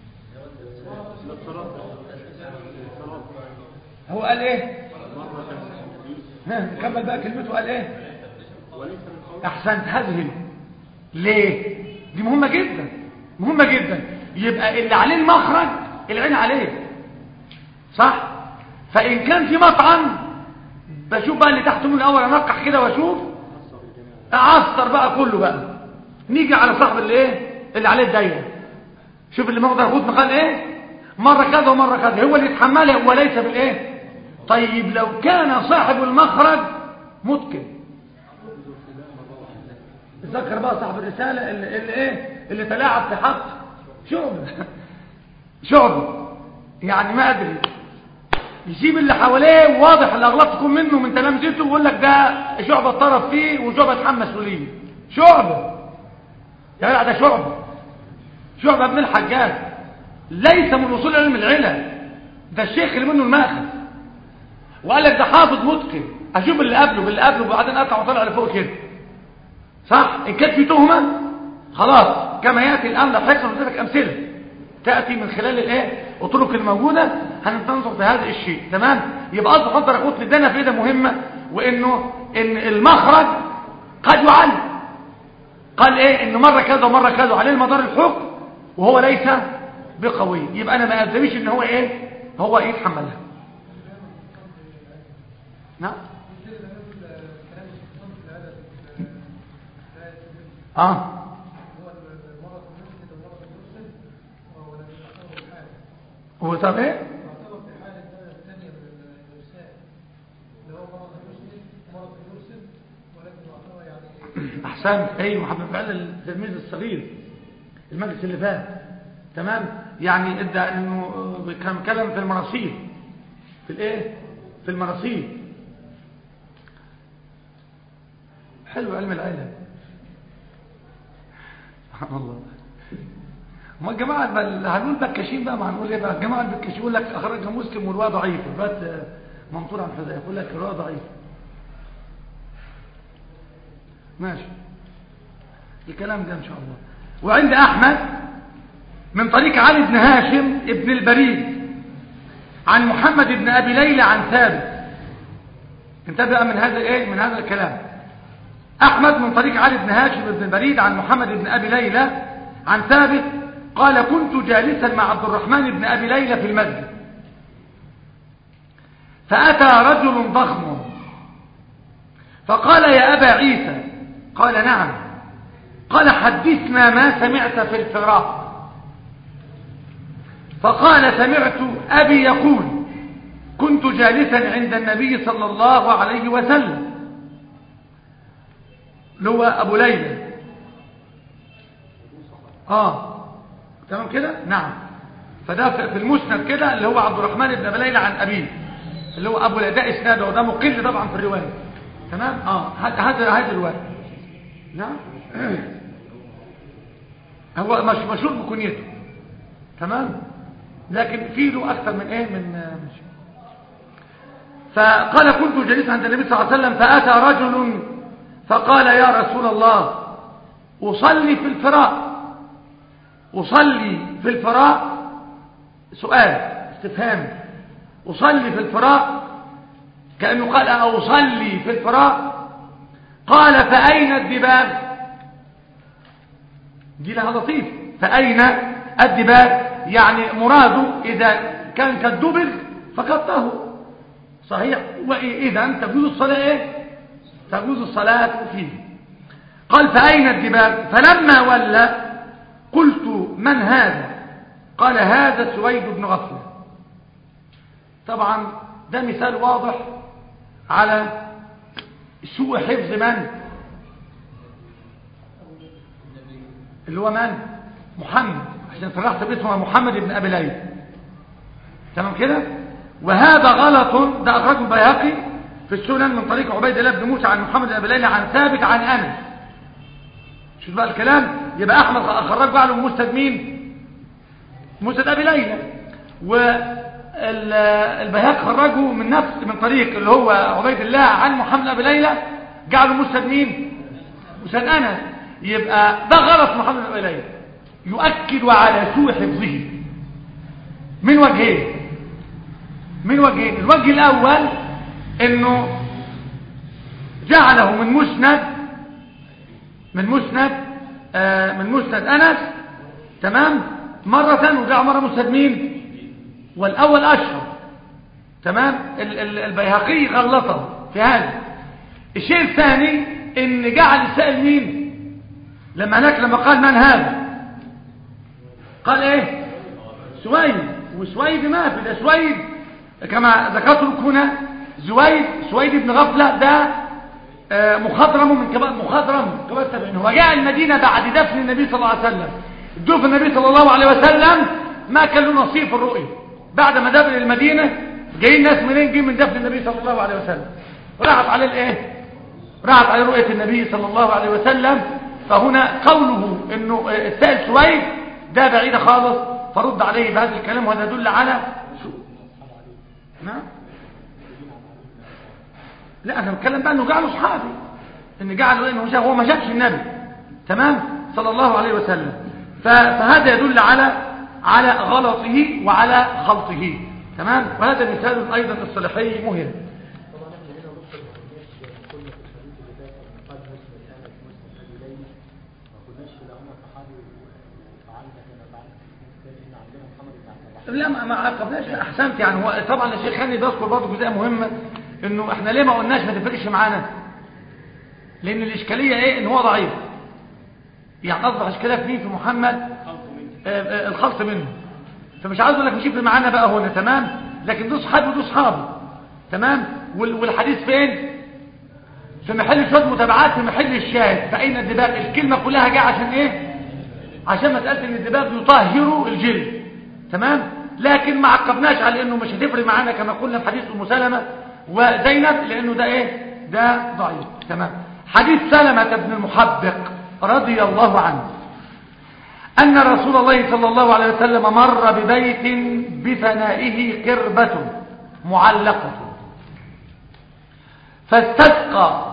S1: هو قال ايه ها كمل بقى كلمته قال ايه احسنت هذه ليه دي مهمة جدا مهمة جدا يبقى اللي عليه المخرج العين عليه صح فان كان في مطعم بشوف بقى اللي تحته من الاول انقح كده واشوف اعصر بقى كله بقى نيجي على صاحب اللي ايه اللي عليه الدايره شوف اللي مقدر ياخد مقال ايه مره كذا ومره كذا هو اللي يتحملها وليس بالايه طيب لو كان صاحب المخرج متقن ذكر بقى صاحب الرسالة اللي, اللي ايه اللي تلاعب في حق شعب شعب يعني ما ادري يسيب اللي حواليه واضح الاغلاط تكون منه من تلامذته ويقول لك ده شعبه طرف فيه وشعبه اتحمل مسؤوليه شعبه يا جدع ده شعبه شعبه ابن الحجاج ليس من اصول علم العلل ده الشيخ اللي منه الماخذ وقال لك ده حافظ متقن اشوف اللي قبله باللي قبله وبعدين اطلع وطلع لفوق كده صح ان كانت في تهمه خلاص كما ياتي الان لاحقا لك امثله تاتي من خلال الايه الطرق الموجوده هننظر في هذا الشيء تمام يبقى قصد حضر اخوت لدينا فائده مهمه وانه ان المخرج قد يعلم قال ايه انه مره كذا ومره كذا عليه المدار الحكم وهو ليس بقوي يبقى انا ما الزميش ان هو ايه هو ايه يتحملها نعم اه هو طب ايه احسنت اي محمد فعل التلميذ الصغير المجلس اللي فات تمام يعني ادى انه كان كلام في المراسيل في الايه في المراسيل حلو علم العلم سبحان الله ما الجماعة بل هنقول بكاشين بقى ما هنقول ايه بقى الجماعة البكاشين يقول لك اخرج مسلم والرواية ضعيفة الرواية منصور عن حذيفة يقول لك الرواية ضعيفة ماشي الكلام ده ان شاء الله وعند احمد من طريق علي بن هاشم ابن البريد عن محمد بن ابي ليلى عن ثابت انتبه من هذا ايه من هذا الكلام احمد من طريق علي بن هاشم بن البريد عن محمد بن ابي ليلى عن ثابت قال كنت جالسا مع عبد الرحمن بن ابي ليلى في المسجد فاتى رجل ضخم فقال يا ابا عيسى قال نعم قال حدثنا ما سمعت في الفراق فقال سمعت أبي يقول كنت جالسا عند النبي صلى الله عليه وسلم اللي هو أبو ليلى آه تمام كده نعم فده في المسند كده اللي هو عبد الرحمن بن أبي ليلى عن أبيه اللي هو أبو ده إسناده وده مقل طبعا في الرواية تمام آه هذا هذا الرواية نعم هو مش مشهور بكنيته تمام لكن في له اكثر من ايه من مش. فقال كنت جليس عند النبي صلى الله عليه وسلم فاتى رجل فقال يا رسول الله اصلي في الفراء اصلي في الفراء سؤال استفهام اصلي في الفراء كانه قال اصلي في الفراء قال فاين الدباغ دي لها لطيف فاين الدباغ يعني مراده إذا كان كالدبغ فقد صحيح وإذا تجوز الصلاة إيه؟ تجوز الصلاة فيه قال فأين الدباغ فلما ولى قلت من هذا قال هذا سويد بن غفلة طبعا ده مثال واضح على سوء حفظ من اللي هو من محمد عشان صرحت باسمه محمد بن أبي ليلى تمام كده وهذا غلط ده أخرجه البيهقي في السنن من طريق عبيد الله بن موسى عن محمد بن أبي ليلى عن ثابت عن أنس شوف بقى الكلام يبقى أحمد أخرجه على مسند مين مسند أبي ليلى والبيهقي خرجه من نفس من طريق اللي هو عبيد الله عن محمد بن أبي ليلى جعله مسند مين مسند أنس يبقى ده غلط محمد بن أبي ليلى يؤكد على سوء حفظه من وجهين من وجهين الوجه الأول انه جعله من مسند من مسند آه من مسند أنس تمام مرة وجعل مرة مسند مين والأول أشهر تمام ال ال البيهقي غلطه في هذا الشيء الثاني ان جعل السائل مين لما هناك لما قال من هذا قال ايه سويد وسويد ما في ده سويد كما ذكرت هنا زويد سويد بن غفلة ده آه مخضرم من كبار مخضرم كبار التابعين هو جاء المدينة بعد دفن النبي صلى الله عليه وسلم دفن النبي صلى الله عليه وسلم ما كان له نصيب في الرؤية بعد ما دفن المدينة جايين ناس منين جايين من دفن النبي صلى الله عليه وسلم راحت عليه الايه راحت على رؤية النبي صلى الله عليه وسلم فهنا قوله انه السائل سويد ده بعيد خالص فرد عليه بهذا الكلام وهذا يدل على شو نعم لا انا بتكلم بقى انه جعله صحابي ان جعله انه شاف هو ما شافش النبي تمام صلى الله عليه وسلم فهذا يدل على على غلطه وعلى خلطه تمام وهذا مثال ايضا الصلاحي مهم
S2: طبعا احنا هنا نقصد ما كناش كنا في الحديث اللي فات لما قال مسلم انا في مسلم ابي ليلى ما كناش في الامر صحابي وفعلنا كما فعلت لان عندنا محمد بن عبد الرحمن
S1: لا ما ما عقبناش احسنت يعني هو طبعا الشيخ هاني بيذكر برضه جزئيه مهمه انه احنا ليه ما قلناش ما تفرقش معانا لان الاشكاليه ايه ان هو ضعيف يعني اصبح اشكاليه في مين في محمد آه، آه، الخلط منه فمش عايز اقول لك مش يفرق معانا بقى هنا تمام لكن ده صحابي وده صحابي تمام وال- والحديث فين في محل شويه متابعات في محل الشاهد فاين الدباغ الكلمه كلها جايه عشان ايه عشان مساله ان الدباغ يطهر الجلد تمام لكن ما عقبناش على انه مش هتفرق معانا كما قلنا في حديث ام سلمة وزينب لانه ده ايه ده ضعيف تمام حديث سلمة بن المحبق رضي الله عنه ان رسول الله صلى الله عليه وسلم مر ببيت بفنائه قربة معلقة فاستسقى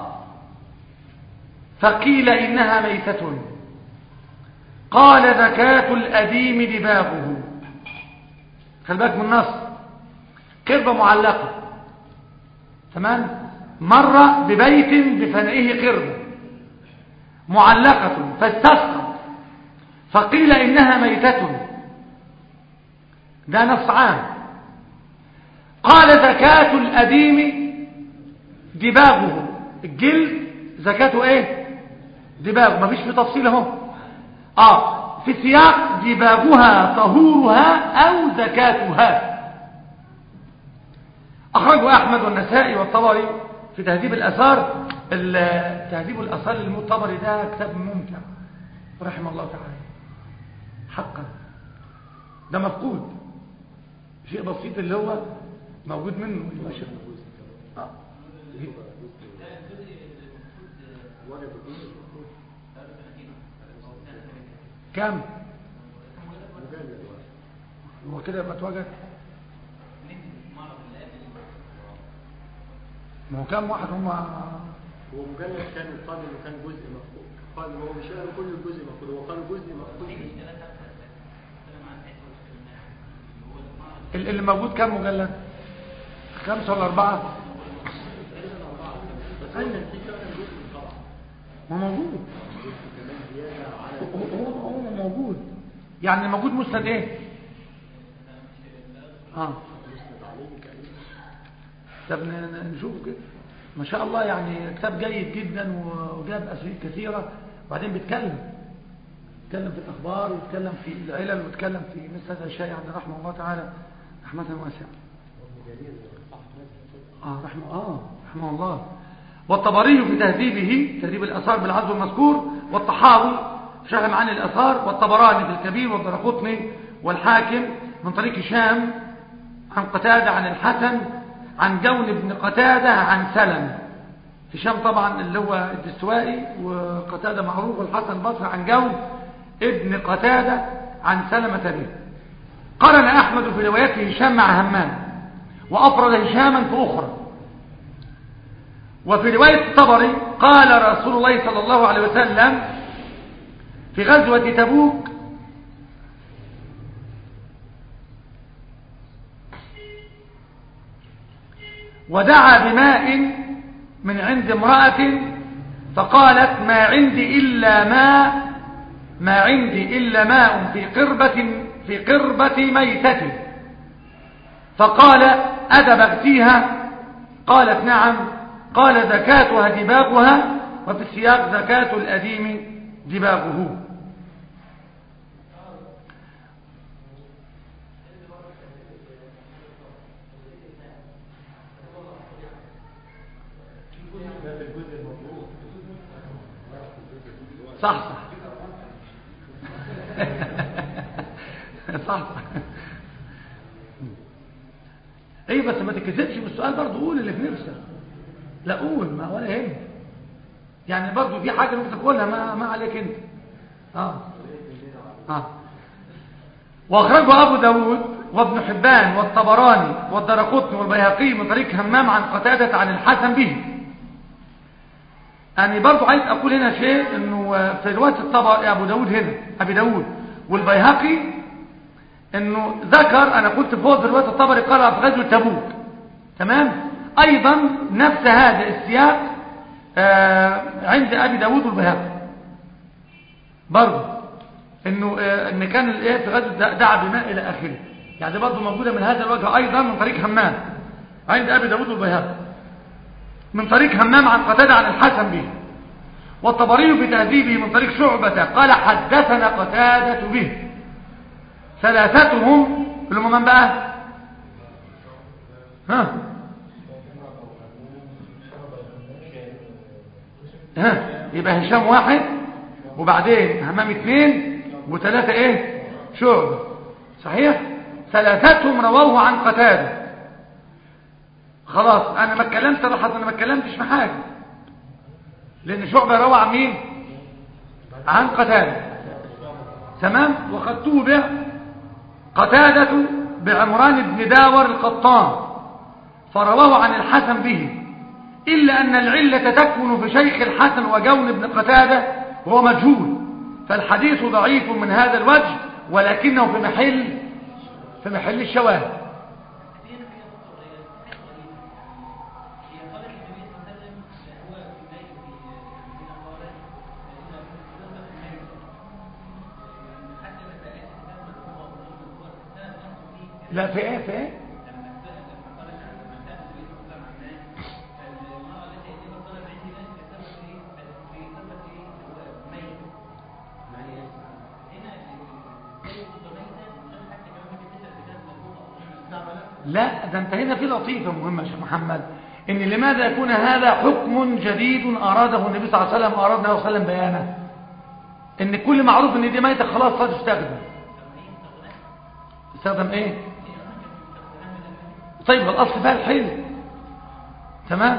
S1: فقيل انها ميتة قال زكاة الأديم دباغه خلي بالك من النص قربة معلقة تمام مر ببيت بفنائه قربة معلقة فاستسقى فقيل إنها ميتة ده نص عام قال زكاة الأديم دباغه الجلد زكاته ايه دباغه مفيش في تفصيل اهو اه في سياق دباغها طهورها او زكاتها اخرجه احمد والنسائي والطبري في تهذيب الاثار ال- تهذيب الاثار للمطبري ده كتاب ممتع رحمه الله تعالى حقا ده مفقود شيء بسيط اللي هو موجود منه اللي ماشي آه. كم هو كده يبقى اتوجد ما هو كم واحد هم
S2: هو مجلد كان قال انه كان جزء مفقود قال هو مش قال كل الجزء مفقود هو قال جزء مفقود
S1: ال- اللي موجود كم مجلد خمسة ولا أربعة
S2: تقريبا اربعه بس هو كان في فعلا جزء طبعا
S1: هو موجود
S2: كمان زياده على
S1: هو هو هو موجود يعني موجود مسند ايه اه
S2: مسند عليه تقريبا
S1: طب ن- ن- نشوف كده ما شاء الله يعني كتاب جيد جدا و- وجاب اساليب كثيره وبعدين بيتكلم بيتكلم في الاخبار ويتكلم في العلل ويتكلم في مثل هذا الشيء يعني رحمه الله تعالى رحمه واسعه اه رحمه اه رحمه الله والطبري في تهذيبه تهذيب الاثار بالعزو المذكور والطحاوي في شرح معاني الاثار والطبراني في الكبير والدرقطني والحاكم من طريق هشام عن قتادة عن الحسن عن جون بن قتادة عن سلم هشام طبعا اللي هو الدستوائي وقتادة معروف والحسن البصري عن جون ابن قتادة عن سلمة به قرن أحمد في روايته هشام مع همام وأفرد هشاما في أخرى وفي رواية الطبري قال رسول الله صلى الله عليه وسلم في غزوة تبوك ودعا بماء من عند امرأة فقالت ما عندي إلا ماء ما عندي إلا ماء في قربة في قربة ميتة فقال أدبغتيها قالت نعم قال زكاتها دباغها وفي السياق زكاة الأديم دباغه صح صح صح صح اي بس ما تكذبش بالسؤال برضه قول اللي في نفسك لا قول ما ولا يهم يعني برضه في حاجه ممكن تقولها ما ما عليك انت اه اه واخرجه ابو داود وابن حبان والطبراني والدرقطني والبيهقي من طريق همام عن قتاده عن الحسن به يعني برضو عايز اقول هنا شيء انه في روايه الطبر ابو داود هنا ابي داود والبيهقي انه ذكر انا قلت فوق في روايه الطبري قرأ في غزوه تبوك تمام ايضا نفس هذا السياق آه عند ابي داود والبيهقي برضو انه آه ان كان الايه في غزوه دعا بماء الى اخره يعني برضو موجوده من هذا الوجه ايضا من طريق همام عند ابي داود والبيهقي من طريق همام عن قتادة عن الحسن به والطبري في تهذيبه من طريق شعبة قال حدثنا قتادة به ثلاثتهم اللي هم من بقى ها ها يبقى هشام واحد وبعدين همام اثنين وثلاثة ايه شعبة صحيح ثلاثتهم رووه عن قتاده خلاص انا ما اتكلمت صراحه انا ما اتكلمتش في حاجه لان شعبه روى عن مين عن قتاده تمام وقد توبع قتاده بعمران بن داور القطان فرواه عن الحسن به الا ان العله تكمن في شيخ الحسن وجون بن قتاده وهو مجهول فالحديث ضعيف من هذا الوجه ولكنه في محل في محل الشواهد لا في ايه في ايه لا ده انت هنا في لطيفة مهمة يا شيخ محمد ان لماذا يكون هذا حكم جديد اراده النبي صلى الله عليه وسلم واراد النبي صلى الله عليه وسلم بيانه ان كل معروف ان دي ميتة خلاص صار تستخدم تستخدم ايه طيب الاصل بقى الحل تمام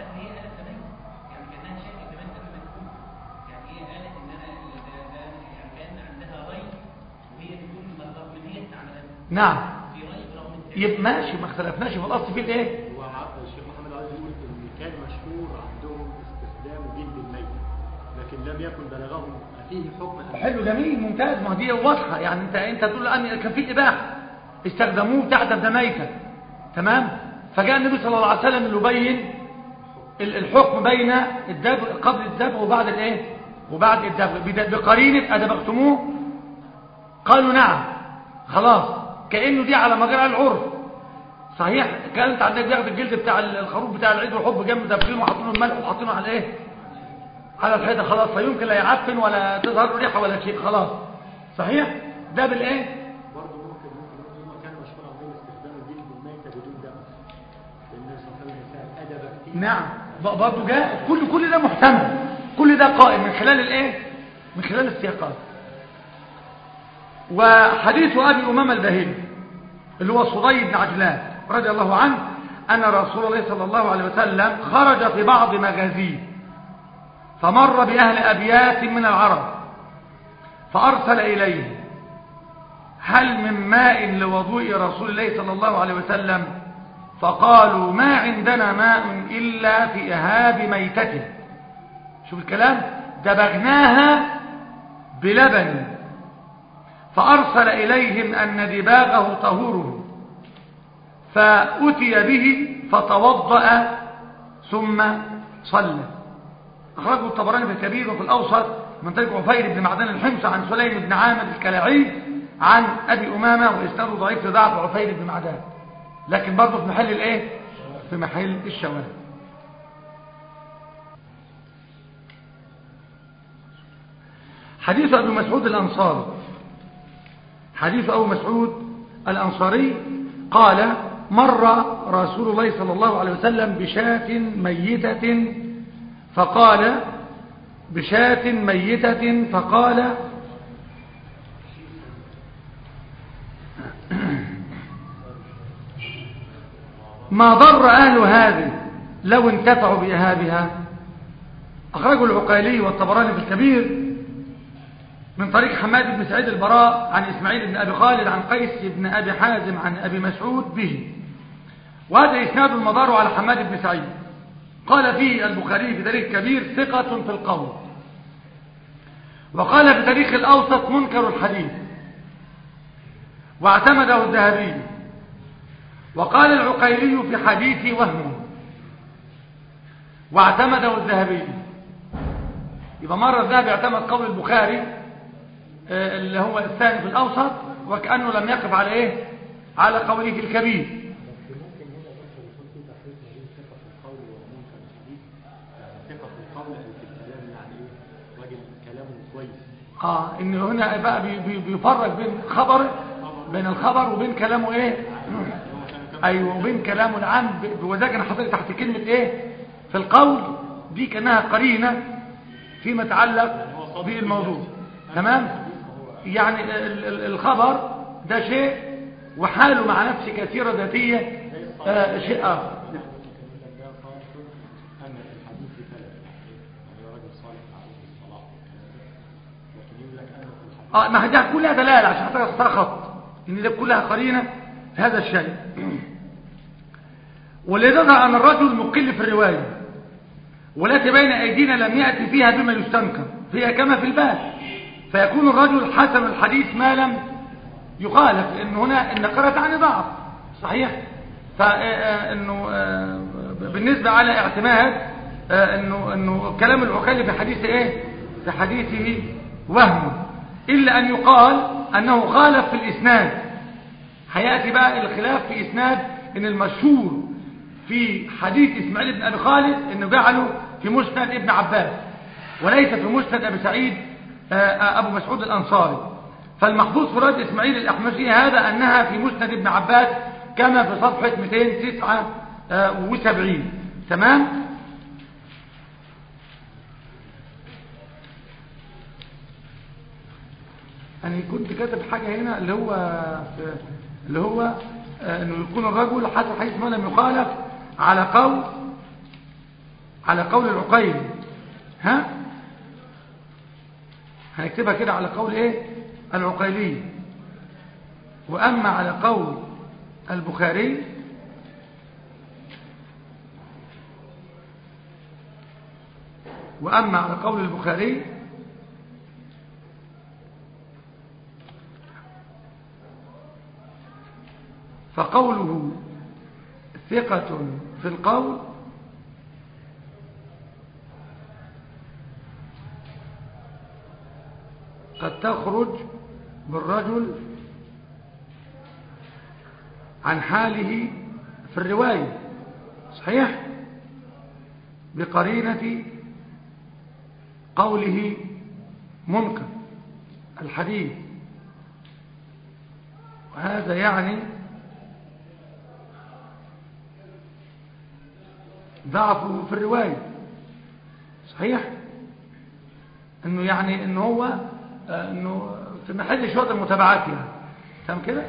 S1: نعم يبقى ماشي ما اختلفناش في الاصل في الايه
S2: هو الشيخ محمد عايز يقول ان كان مشهور عندهم استخدام جلد الميت لكن لم يكن بلغهم فيه حكم أن-
S1: حلو جميل ممتاز ما دي واضحه يعني انت انت تقول ان كان في اباحه استخدموه تعدد ميتا تمام فجاء النبي صلى الله عليه وسلم يبين ال- الحكم بين الذبح قبل الذبح وبعد الايه وبعد الذبح بد- بقرينه ادبغتموه قالوا نعم خلاص كانه دي على مجرى العرف صحيح كانت عندك بياخد الجلد بتاع الخروف بتاع العيد وحب جنب دافقينه وحاطينه الملح وحاطينه على ايه على الحيطه خلاص فيمكن لا يعفن ولا تظهر له ريحه ولا شيء خلاص صحيح ده بالايه
S2: برضه ممكن ممكن نقول هم كانوا مشهور عندهم استخدام الجلد الميتة بدون دم لأن النبي صلى الله عليه وسلم كان أدب كتير
S1: نعم ب- برضه جاء كل كل ده محتمل كل ده قائم من خلال الايه من خلال السياقات وحديث ابي امامه الباهلي اللي هو صدي بن عجلان رضي الله عنه ان رسول الله صلى الله عليه وسلم خرج في بعض مغازيه فمر باهل ابيات من العرب فارسل اليه هل من ماء لوضوء رسول الله صلى الله عليه وسلم فقالوا ما عندنا ماء إلا في إهاب ميتته شوف الكلام دبغناها بلبن فأرسل إليهم أن دباغه طهوره فأتي به فتوضأ ثم صلى أخرجه الطبراني في الكبير وفي الأوسط من طريق عفير بن معدن الحمص عن سليم بن عامر الكلاعي عن أبي أمامة وإسناده ضعيف في ضعف عفير بن معدن لكن برضه في محل الايه في محل الشواذ حديث ابي مسعود الانصاري حديث ابو مسعود الانصاري قال مر رسول الله صلى الله عليه وسلم بشاة ميتة فقال بشاة ميتة فقال ما ضر أهل هذه لو انتفعوا بإهابها أخرجه العقيلي والطبراني في الكبير من طريق حماد بن سعيد البراء عن إسماعيل بن أبي خالد عن قيس بن أبي حازم عن أبي مسعود به وهذا إسناد المدار على حماد بن سعيد قال فيه البخاري في تاريخ كبير ثقة في القول وقال في تاريخ الأوسط منكر الحديث واعتمده الذهبي وقال العقيلي في حديث وهم واعتمده الذهبي يبقى مرة الذهبي اعتمد قول البخاري آه، اللي هو الثاني في الأوسط وكأنه لم يقف على إيه على قوله في الكبير
S2: بس ممكن هنا برضه يكون في تفريق ما بين ثقة في القول ومنكر الحديث يعني ثقة في القول أو في الكلام يعني إيه راجل كلامه كويس
S1: اه ان هنا بقى بي بي بيفرق بين خبر بين الخبر وبين كلامه ايه ايوه وبين كلامه العام ب- وذاك انا حطيت تحت كلمه ايه في القول دي كانها قرينه فيما يتعلق بالموضوع تمام يعني ال- ال- الخبر ده شيء وحاله مع نفسه كثيره ذاتيه آه شيء اخر
S2: ممكن يقول لك ده قاصر أن الحديث في ثلاث يعني راجل صالح معروف بالصلاح والكلام ده لكن يقول لك أن في الحديث
S1: اه ما هي دي كلها دلاله عشان حضرتك تختار خط ان ده كلها قرينه في هذا الشيء ولذا ان الرجل مقل في الروايه والتي بين ايدينا لم ياتي فيها بما يستنكر فيها كما في الباب فيكون الرجل حسن الحديث ما لم يخالف لان هنا النقره تعني ضعف صحيح فانه بالنسبه على اعتماد آه، انه انه كلام العقيلي في حديث ايه في حديثه وهم الا ان يقال انه خالف في الاسناد هياتي بقى الخلاف في اسناد ان المشهور في حديث اسماعيل بن ابي خالد انه جعله في مسند ابن عباس وليس في مسند ابي سعيد آه، آه، ابو مسعود الانصاري فالمحفوظ في رد اسماعيل الاحمسي هذا انها في مسند ابن عباس كما في صفحه 279 تمام انا كنت كاتب حاجه هنا اللي هو اللي هو آه، انه يكون الرجل حسب حيث ما لم يخالف على قول على قول العقيل ها هنكتبها كده على قول ايه العقيلي واما على قول البخاري واما على قول البخاري فقوله ثقة في القول قد تخرج بالرجل عن حاله في الرواية صحيح بقرينة قوله منكر الحديث وهذا يعني ضعفه في الرواية صحيح انه يعني انه هو آه، انه في محل شوية المتابعات يعني تمام كده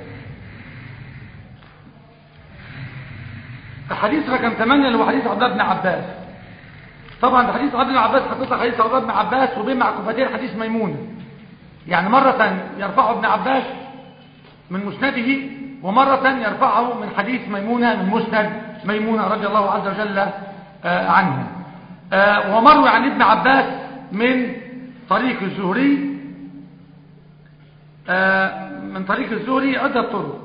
S1: الحديث رقم 8 اللي هو حديث عبد الله بن عباس طبعا ده حديث عبد الله بن عباس حطيت لك حديث عبد الله بن عباس وبين معكوفتين حديث ميمونه يعني مرة يرفعه ابن عباس من مسنده ومرة يرفعه من حديث ميمونة من مسند ميمونة رضي الله عز وجل آه، عنها آه، ومروي عن ابن عباس من طريق الزهري آه، من طريق الزهري عدة طرق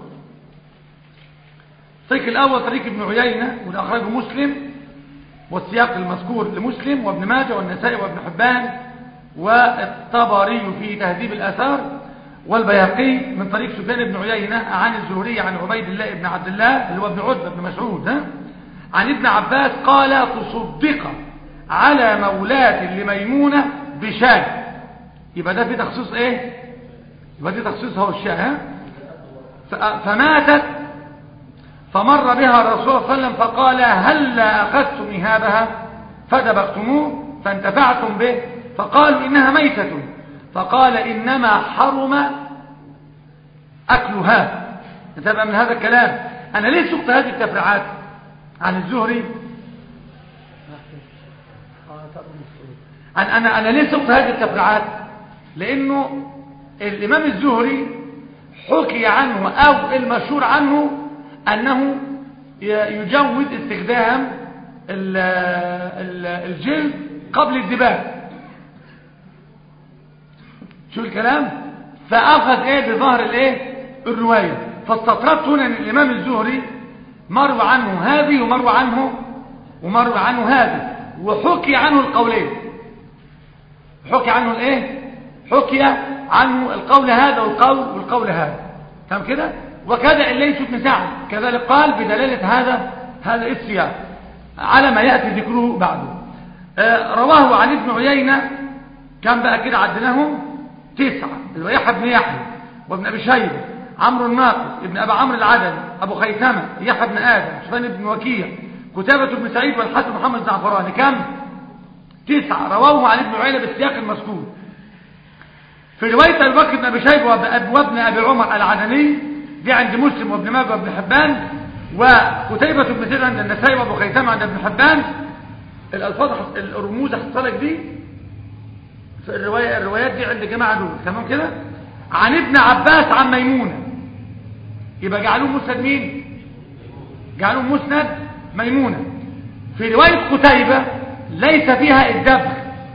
S1: الطريق الأول طريق ابن عيينة وده أخرجه مسلم والسياق المذكور لمسلم وابن ماجه والنسائي وابن حبان والطبري في تهذيب الآثار والبيهقي من طريق سفيان بن عيينة عن الزهري عن عبيد الله بن عبد الله اللي هو ابن عتبة بن مسعود ها؟ عن ابن عباس قال تصدق على مولاة لميمونة بشاة يبقى ده في تخصيص ايه يبقى دي تخصيص هو الشاة ها؟ ف- فماتت فمر بها الرسول صلى الله عليه وسلم فقال هلا أخذتم إهابها فدبقتموه فانتفعتم به فقالوا إنها ميتة فقال إنما حرم أكلها انتبه من هذا الكلام أنا ليه سقت هذه التفريعات عن الزهري أنا أنا أنا ليه سقت هذه التفريعات لأنه الإمام الزهري حكي عنه أو المشهور عنه أنه ي- يجوز استخدام ال- ال- الجلد قبل الدباغ شو الكلام فأخذ ايه بظهر الايه الرواية فاستطربت هنا ان الامام الزهري مروى عنه هذه ومروى عنه ومروى عنه هذه وحكي عنه القولين حكي عنه الايه حكي عنه القول هذا والقول والقول هذا تمام كده وكذا الليث بن سعد كذلك قال بدلالة هذا هذا السياق على ما يأتي ذكره بعده آه، رواه عن ابن عيينة كان بقى كده عدناهم تسعة اللي هو يحيى بن يحيى وابن أبي شيبة عمرو الناقد ابن أبي عمرو العدني أبو خيثمة يحيى بن آدم سفيان بن وكيع كتابة بن سعيد والحسن محمد الزعفراني كم تسعة رواه عن ابن عيينة بالسياق المذكور في رواية أبي بكر بن أبي شيبة وأب- وابن أبي عمر العدني دي عند مسلم وابن ماجه وابن حبان وكتيبة بن سعيد عند النسائي وأبو خيثمة عند ابن حبان الألفاظ حص- الرموز حصلك دي في الرواية الروايات دي عند جماعة دول تمام كده عن ابن عباس عن ميمونة يبقى جعلوه مسند مين جعلوه مسند ميمونة في رواية قتيبة ليس فيها الدبغ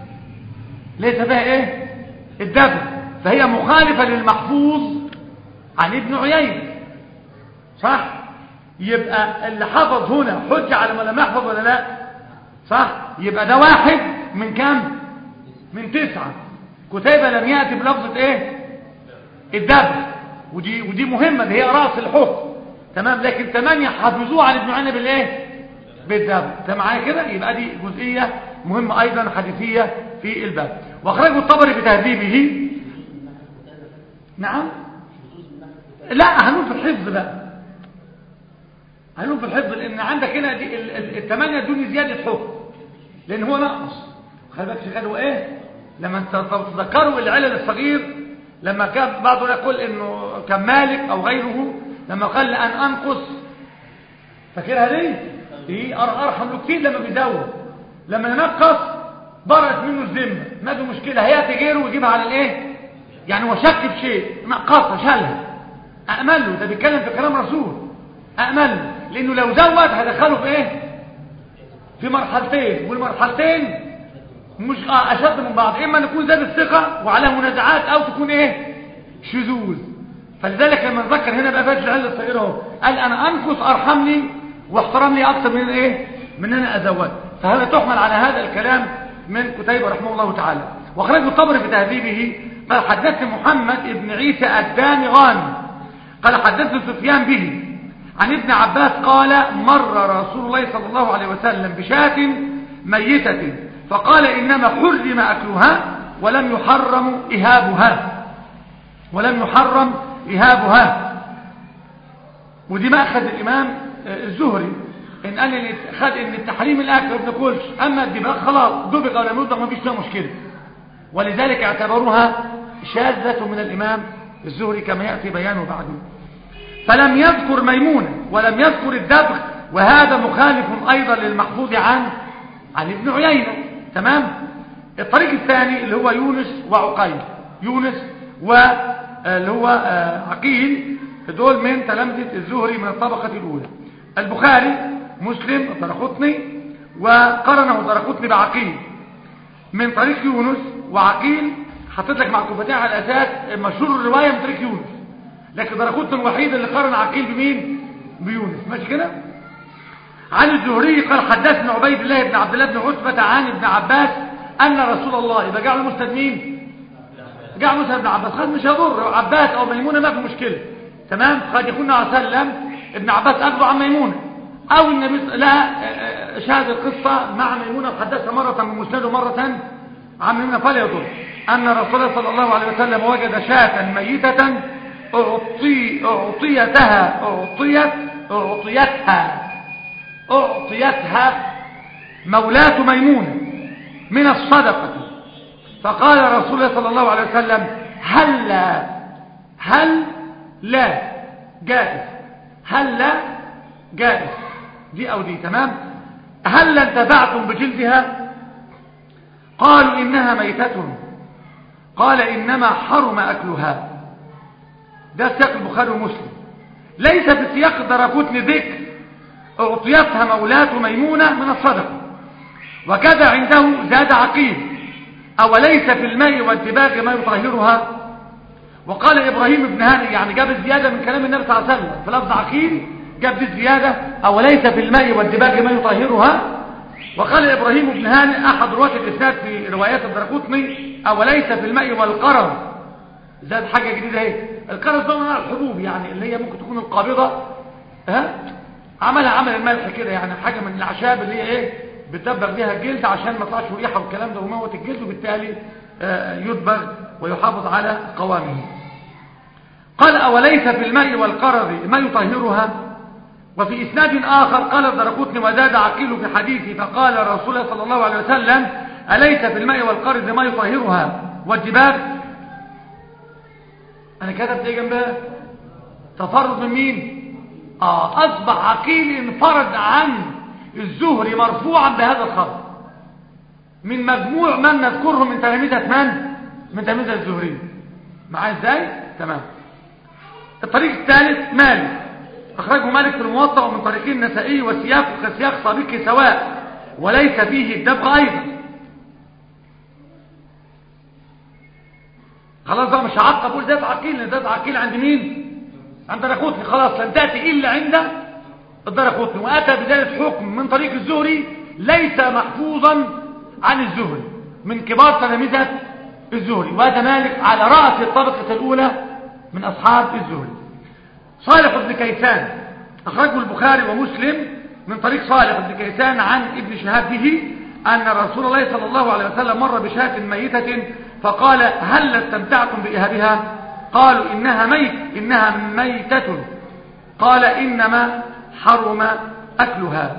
S1: ليس فيها ايه الدبغ فهي مخالفة للمحفوظ عن ابن عيينة صح يبقى اللي حفظ هنا حجة على ما لم يحفظ ولا لا صح يبقى ده واحد من كم من تسعة كتيبة لم يأتي بلفظة ايه الدبغ ودي, ودي مهمة دي هي رأس الحكم تمام لكن ثمانية حفظوه عن ابن عيينة بالايه بالدبغ انت معايا كده يبقى دي جزئية مهمة ايضا حديثية في الباب واخرجه الطبري في تهذيبه نعم لا هنقول في الحفظ بقى هنقول في الحفظ لان عندك هنا دي ال- ال- الثمانية دون زيادة حكم لان هو نقص خلي بالك شيخ هو ايه لما انت تتذكروا العلل الصغير لما كان بعضهم يقول انه كان مالك او غيره لما قال لان انقص فاكرها دي دي أر- ارحم له كتير لما بيزود لما ينقص برأت منه الذمه ما في مشكله هياتي غيره ويجيبها على الايه يعني هو شك في شيء نقصها شالها أأمل له ده بيتكلم في كلام رسول أأمل له لأنه لو زود هدخله في إيه في مرحلتين والمرحلتين مش آه أشد من بعض إما أن يكون زاد الثقة وعلى منازعات أو تكون إيه شذوذ فلذلك لما نذكر هنا بقى فاتح العلة الصغيرة اهو قال أنا أنقص أرحمني واحترم لي أكثر من إيه من أنا أزود فهذا تحمل على هذا الكلام من كتيبة رحمه الله تعالى وأخرجه الطبري في تهذيبه قال حدثني محمد ابن عيسى الداني غانم قال حدثني سفيان به عن ابن عباس قال مر رسول الله صلى الله عليه وسلم بشاة ميتة فقال إنما حرم أكلها ولم يحرم إهابها ولم يحرم إهابها ودي ما أخذ الإمام الزهري إن قال إن خد إن التحريم الأكل ما بناكلش أما الدباغ خلاص دبق ولا يدبق ما فيش فيها مشكلة ولذلك اعتبروها شاذة من الإمام الزهري كما يأتي بيانه بعده فلم يذكر ميمونة ولم يذكر الدبغ وهذا مخالف أيضا للمحفوظ عن عن ابن عيينة تمام الطريق الثاني اللي هو يونس وعقيل يونس واللي هو عقيل دول من تلامذة الزهري من الطبقة الأولى البخاري مسلم الدرقطني وقرنه الدرقطني بعقيل من طريق يونس وعقيل حطيت لك معكوفتين على الأساس مشهور الرواية من طريق يونس لكن درقطني الوحيد اللي قرن عقيل بمين بيونس ماشي كده عن الزهري قال حدثنا عبيد الله بن عبد الله بن عتبة عن ابن عباس أن رسول الله يبقى جعله مسند مين جعل مسند ابن عباس خلاص مش هيضر عباس أو ميمونة ما في مشكلة تمام قد يكون عليه وسلم ابن عباس أخذه عن ميمونة أو النبي لا شاهد القصة مع ميمونة وحدثها مرة من مسند ومرة عن ميمونة فلا يضر أن رسول الله صلى الله عليه وسلم وجد شاة ميتة أعطي أعطيتها أعطيت أعطيتها أعطيتها مولاة ميمونة من الصدقة فقال رسول الله صلى الله عليه وسلم هل لا هل لا جائز هل لا جائز دي او دي تمام هل انتفعتم بجلدها قالوا انها ميتة قال انما حرم اكلها ده سياق البخاري ومسلم ليس في سياق دركوتن ذكر اعطيتها مولاة ميمونة من الصدقة وكذا عنده زاد عقيل أوليس في الماء والدباغ ما يطهرها وقال إبراهيم بن هاني يعني جاب الزيادة من كلام النبي صلى الله عليه وسلم في لفظ عقيل جاب دي الزيادة أوليس في الماء والدباغ ما يطهرها وقال إبراهيم بن هاني أحد رواة الإسناد في روايات الدرقوطني أوليس في الماء والقرض زاد حاجة جديدة اهي القرض ده من الحبوب يعني اللي هي ممكن تكون القابضة ها عملها عمل الملح كده يعني حاجة من الأعشاب اللي هي ايه بتدبغ بيها الجلد عشان ما يطلعش ريحه والكلام ده وموت الجلد وبالتالي يدبغ ويحافظ على قوامه قال أوليس في الماء والقرض ما يطهرها وفي إسناد آخر قال الدرقوتني وزاد عقيل في حديثه فقال رسول الله صلى الله عليه وسلم أليس في الماء والقرض ما يطهرها والدباغ أنا كتبت إيه جنبها تفرد من مين آه أصبح عقيل انفرد عن الزهري مرفوعا بهذا الخط من مجموع من نذكره من تلاميذة من من تلاميذة الزهري معاه ازاي تمام الطريق الثالث مالك اخرجه مالك في الموطأ ومن طريقين النسائي وسياق كسياق سابق سواء وليس فيه الدبغ ايضا خلاص بقى مش هعقب اقول ذات عقيل ذات عقيل عند مين عند رخوتني خلاص لن تاتي الا عند الدرقوطني واتى بذلك حكم من طريق الزهري ليس محفوظا عن الزهري من كبار تلامذه الزهري وهذا مالك على راس الطبقه الاولى من اصحاب الزهري صالح بن كيسان اخرجه البخاري ومسلم من طريق صالح بن كيسان عن ابن شهاب به ان رسول الله صلى الله عليه وسلم مر بشاة ميتة فقال هل استمتعتم بإهابها قالوا إنها ميت إنها ميتة قال إنما حرم أكلها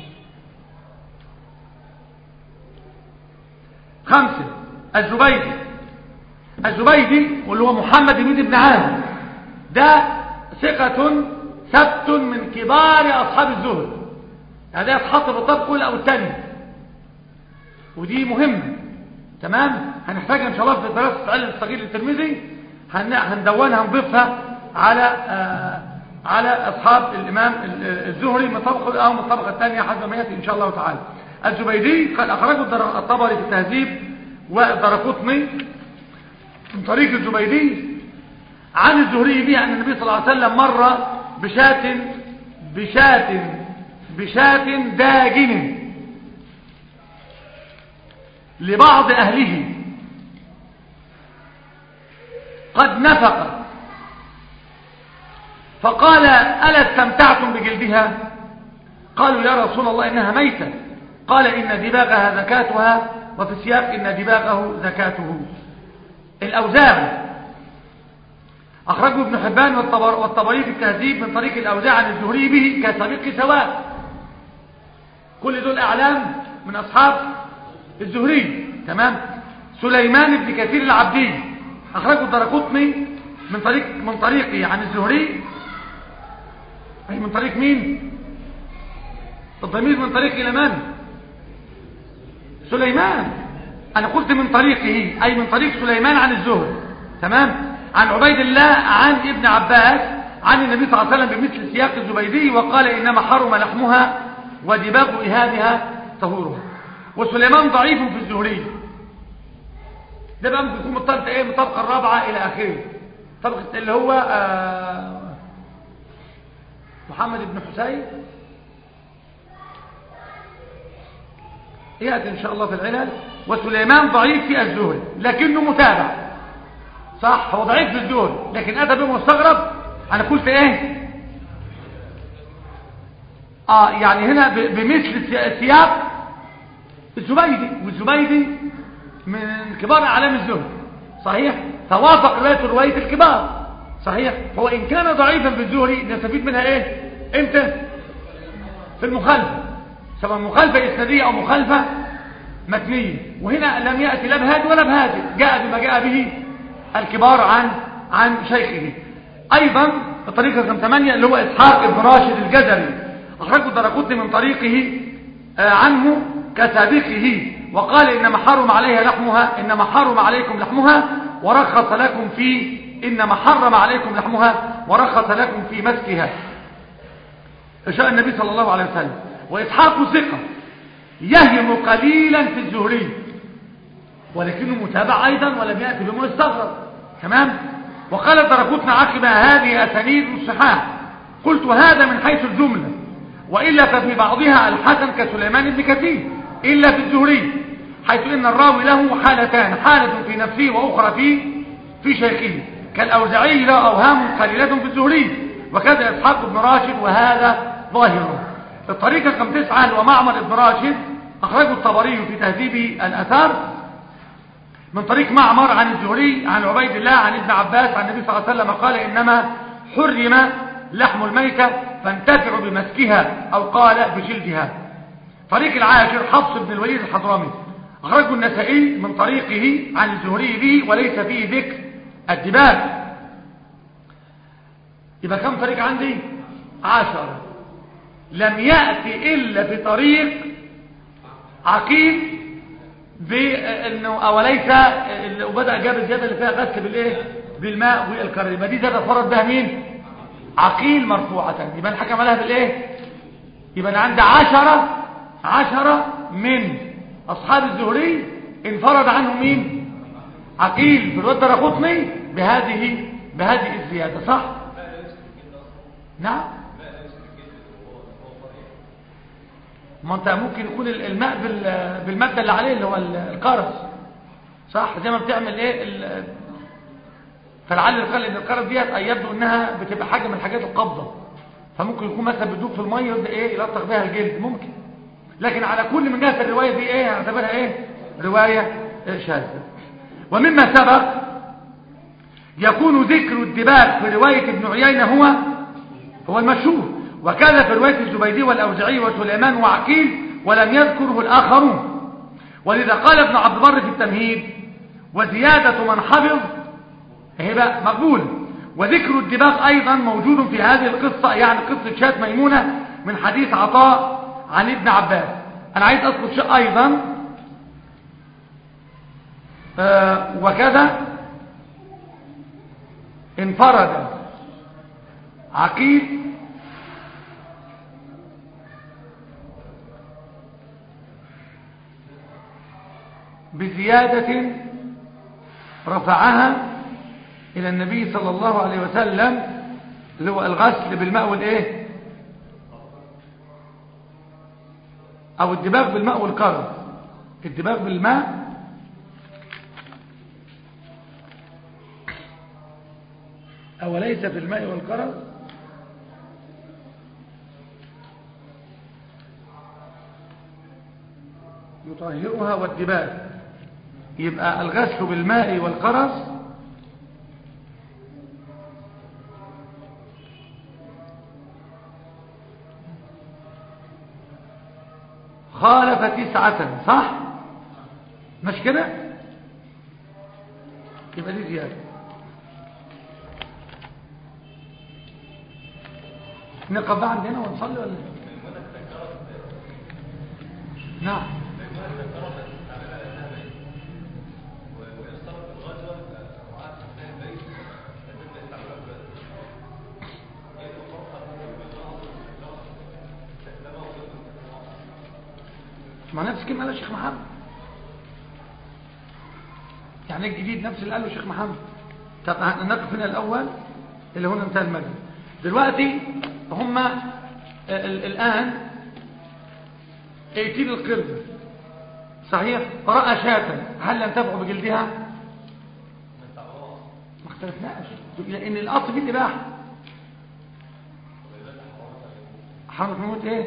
S1: خمسة الزبيدي الزبيدي واللي هو محمد بن بن عامر ده ثقة سبت من كبار أصحاب الزهد هذا يتحط في الطبق الأولى أو الثانية ودي مهمة تمام هنحتاجها إن شاء الله في دراسة علم الصغير للترمذي هندونها نضيفها على آه على أصحاب الإمام الزهري من الطبقة أو من الطبقة الثانية حسب ما يأتي إن شاء الله تعالى الزبيدي قد أخرجه الطبري في التهذيب والدرقطني من طريق الزبيدي عن الزهري به أن النبي صلى الله عليه وسلم مر بشاة بشاة بشاة داجن لبعض أهله قد نفق فقال ألا استمتعتم بجلدها قالوا يا رسول الله إنها ميتة قال إن دباغها زكاتها وفي السياق إن دباغه زكاته الأوزاع أخرجه ابن حبان والطبري في التهذيب من طريق الأوزاع عن الزهري به كسابق سواء كل دول أعلام من أصحاب الزهري تمام سليمان بن كثير العبدي أخرجه الدرقطني من طريق من طريقه عن الزهري أي من طريق مين الضمير من طريق إلى من سليمان أنا قلت من طريقه أي من طريق سليمان عن الزهري تمام عن عبيد الله عن ابن عباس عن النبي صلى الله عليه وسلم بمثل سياق الزبيدي وقال إنما حرم لحمها ودباغ إهابها طهورها وسليمان ضعيف في الزهري ده بقى ممكن يكون من الطبقة ايه من الطبقة الرابعة إلى آخره طبقة اللي هو آه محمد بن حسين يأتي إن شاء الله في العلل وسليمان ضعيف في الزهري لكنه متابع صح هو ضعيف في الزهري لكن أتى به مستغرب أنا قلت إيه آه يعني هنا بمثل سياق الزبيدي والزبيدي من كبار أعلام الزهد صحيح فوافق رواية رواية الكبار صحيح هو إن كان ضعيفا في الزهري نستفيد منها إيه إمتى في المخالفة سواء مخالفة إسنادية أو مخالفة متنية وهنا لم يأتي لا بهذا ولا بهذا جاء بما جاء به الكبار عن عن شيخه أيضا الطريقة رقم 8 اللي هو إسحاق بن راشد الجزري أخرجه الدرقطني من طريقه آه، عنه كسابقه وقال إنما حرم عليها لحمها إنما حرم عليكم لحمها ورخص لكم في إنما حرم عليكم لحمها ورخص لكم في مسكها إشاء النبي صلى الله عليه وسلم وإسحاق ثقة يهم قليلا في الزهري ولكنه متابع أيضا ولم يأتي بما يستغرب تمام وقال الدرقطني عقب هذه أسانيد الصحاح قلت هذا من حيث الجملة وإلا ففي بعضها الحسن كسليمان بن كثير إلا في الزهري حيث إن الراوي له حالتان حالة في نفسه وأخرى في في شيخه كالأوزعي له أوهام قليلة في الزهري وكذا إسحاق بن راشد وهذا ظاهر الطريقة رقم تسعة ومعمر بن راشد أخرجه الطبري في تهذيب الأثار من طريق معمر عن الزهري عن عبيد الله عن ابن عباس عن النبي صلى الله عليه وسلم قال إنما حرم لحم الميتة فانتفعوا بمسكها أو قال بجلدها طريق العاشر حفص بن الوليد الحضرمي أخرجه النسائي من طريقه عن الزهري به وليس فيه ذكر الدباغ يبقى كم طريق عندي عشر لم يأتي إلا في طريق عقيل بانه اوليس وبدا جاب الزياده اللي فيها غسل بالايه بالماء والكرر يبقى دي زياده فرض بها مين عقيل مرفوعه يبقى الحكم عليها بالايه يبقى انا عندي عشرة عشرة من اصحاب الزهري انفرد عنهم مين عقيل في الواد الرقطني بهذه بهذه الزياده صح نعم ما انت ممكن يكون الماء بال- بالمادة اللي عليه اللي هو القرز صح زي ما بتعمل ايه ال- فلعل القال ان القرز ديت أي يبدو انها بتبقى حاجة من الحاجات القابضة فممكن يكون مثلا بتدوب في المية ويبدا ايه يلطخ بها الجلد ممكن لكن على كل من جهة الرواية دي ايه هنعتبرها ايه رواية شاذة ومما سبق يكون ذكر الدباغ في رواية ابن عيينة هو هو المشهور وكان في رواية الزبيدي والأوزعي وسليمان وعقيل ولم يذكره الآخرون ولذا قال ابن عبد البر في التمهيد وزيادة من حفظ هي بقى مقبول وذكر الدباغ أيضا موجود في هذه القصة يعني قصة شاة ميمونة من حديث عطاء عن ابن عباس أنا عايز أذكر شيء أيضا آه وكذا انفرد عقيل بزيادة رفعها إلى النبي صلى الله عليه وسلم اللي هو الغسل بالماء والإيه أو الدباغ بالماء والقرض الدباغ بالماء أو ليس في الماء والقرض يطهرها والدباغ يبقى الغسل بالماء والقرص خالف تسعة صح مش كده يبقى دي زيادة نقف بقى عندنا ونصلي ولا إيه؟ نعم ما نفس كلمة قالها الشيخ محمد يعني الجديد نفس اللي قاله الشيخ محمد طب نقف هنا الأول اللي هنا مثال المجلس دلوقتي هم الآن ايتين القرد صحيح رأى شاة هل ينتفع بجلدها ما اختلفناش لأن الأصل فيه الإباحة حرمت موت ايه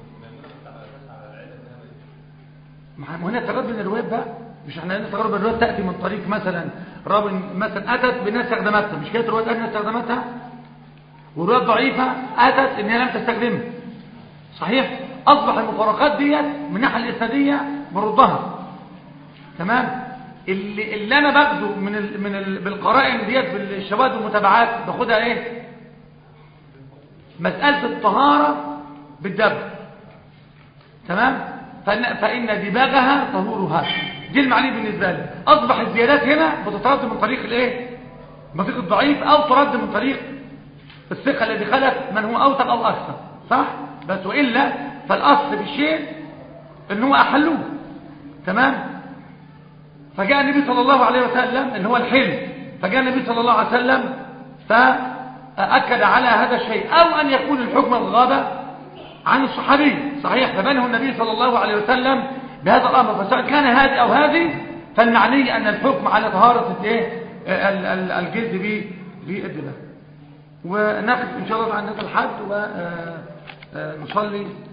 S1: ما هنا التجارب من الروايات بقى مش احنا قلنا تجارب الروايات تأتي من طريق مثلا راوي مثلا أتت بناس استخدمتها مش كانت روايات أدنى استخدمتها وروايات ضعيفة أتت إن هي لم تستخدمها صحيح أصبح المفارقات ديت من الناحية الإسنادية بردها تمام اللي, اللي أنا باخده من ال من ال بالقرائن ديت بالشواهد والمتابعات باخدها إيه مسألة الطهارة بالدب تمام فإن, فإن دباغها طهورها دي المعنى بالنسبة لي أصبح الزيادات هنا بتترد من طريق الايه من طريق الضعيف أو ترد من طريق الثقة الذي خلت من هو أوثق أو أكثر صح بس وإلا فالأصل بالشيء إن هو أحلوه تمام فجاء النبي صلى الله عليه وسلم اللي هو الحلم فجاء النبي صلى الله عليه وسلم فأكد على هذا الشيء أو أن يكون الحكم الغابة عن الصحابي صحيح فبنه النبي صلى الله عليه وسلم بهذا الأمر فسواء كان هذه أو هذه فالمعني أن الحكم على طهارة الايه ال- ال- الجلد ب- بالدماء ونقف إن شاء الله عن هذا الحد ونصلي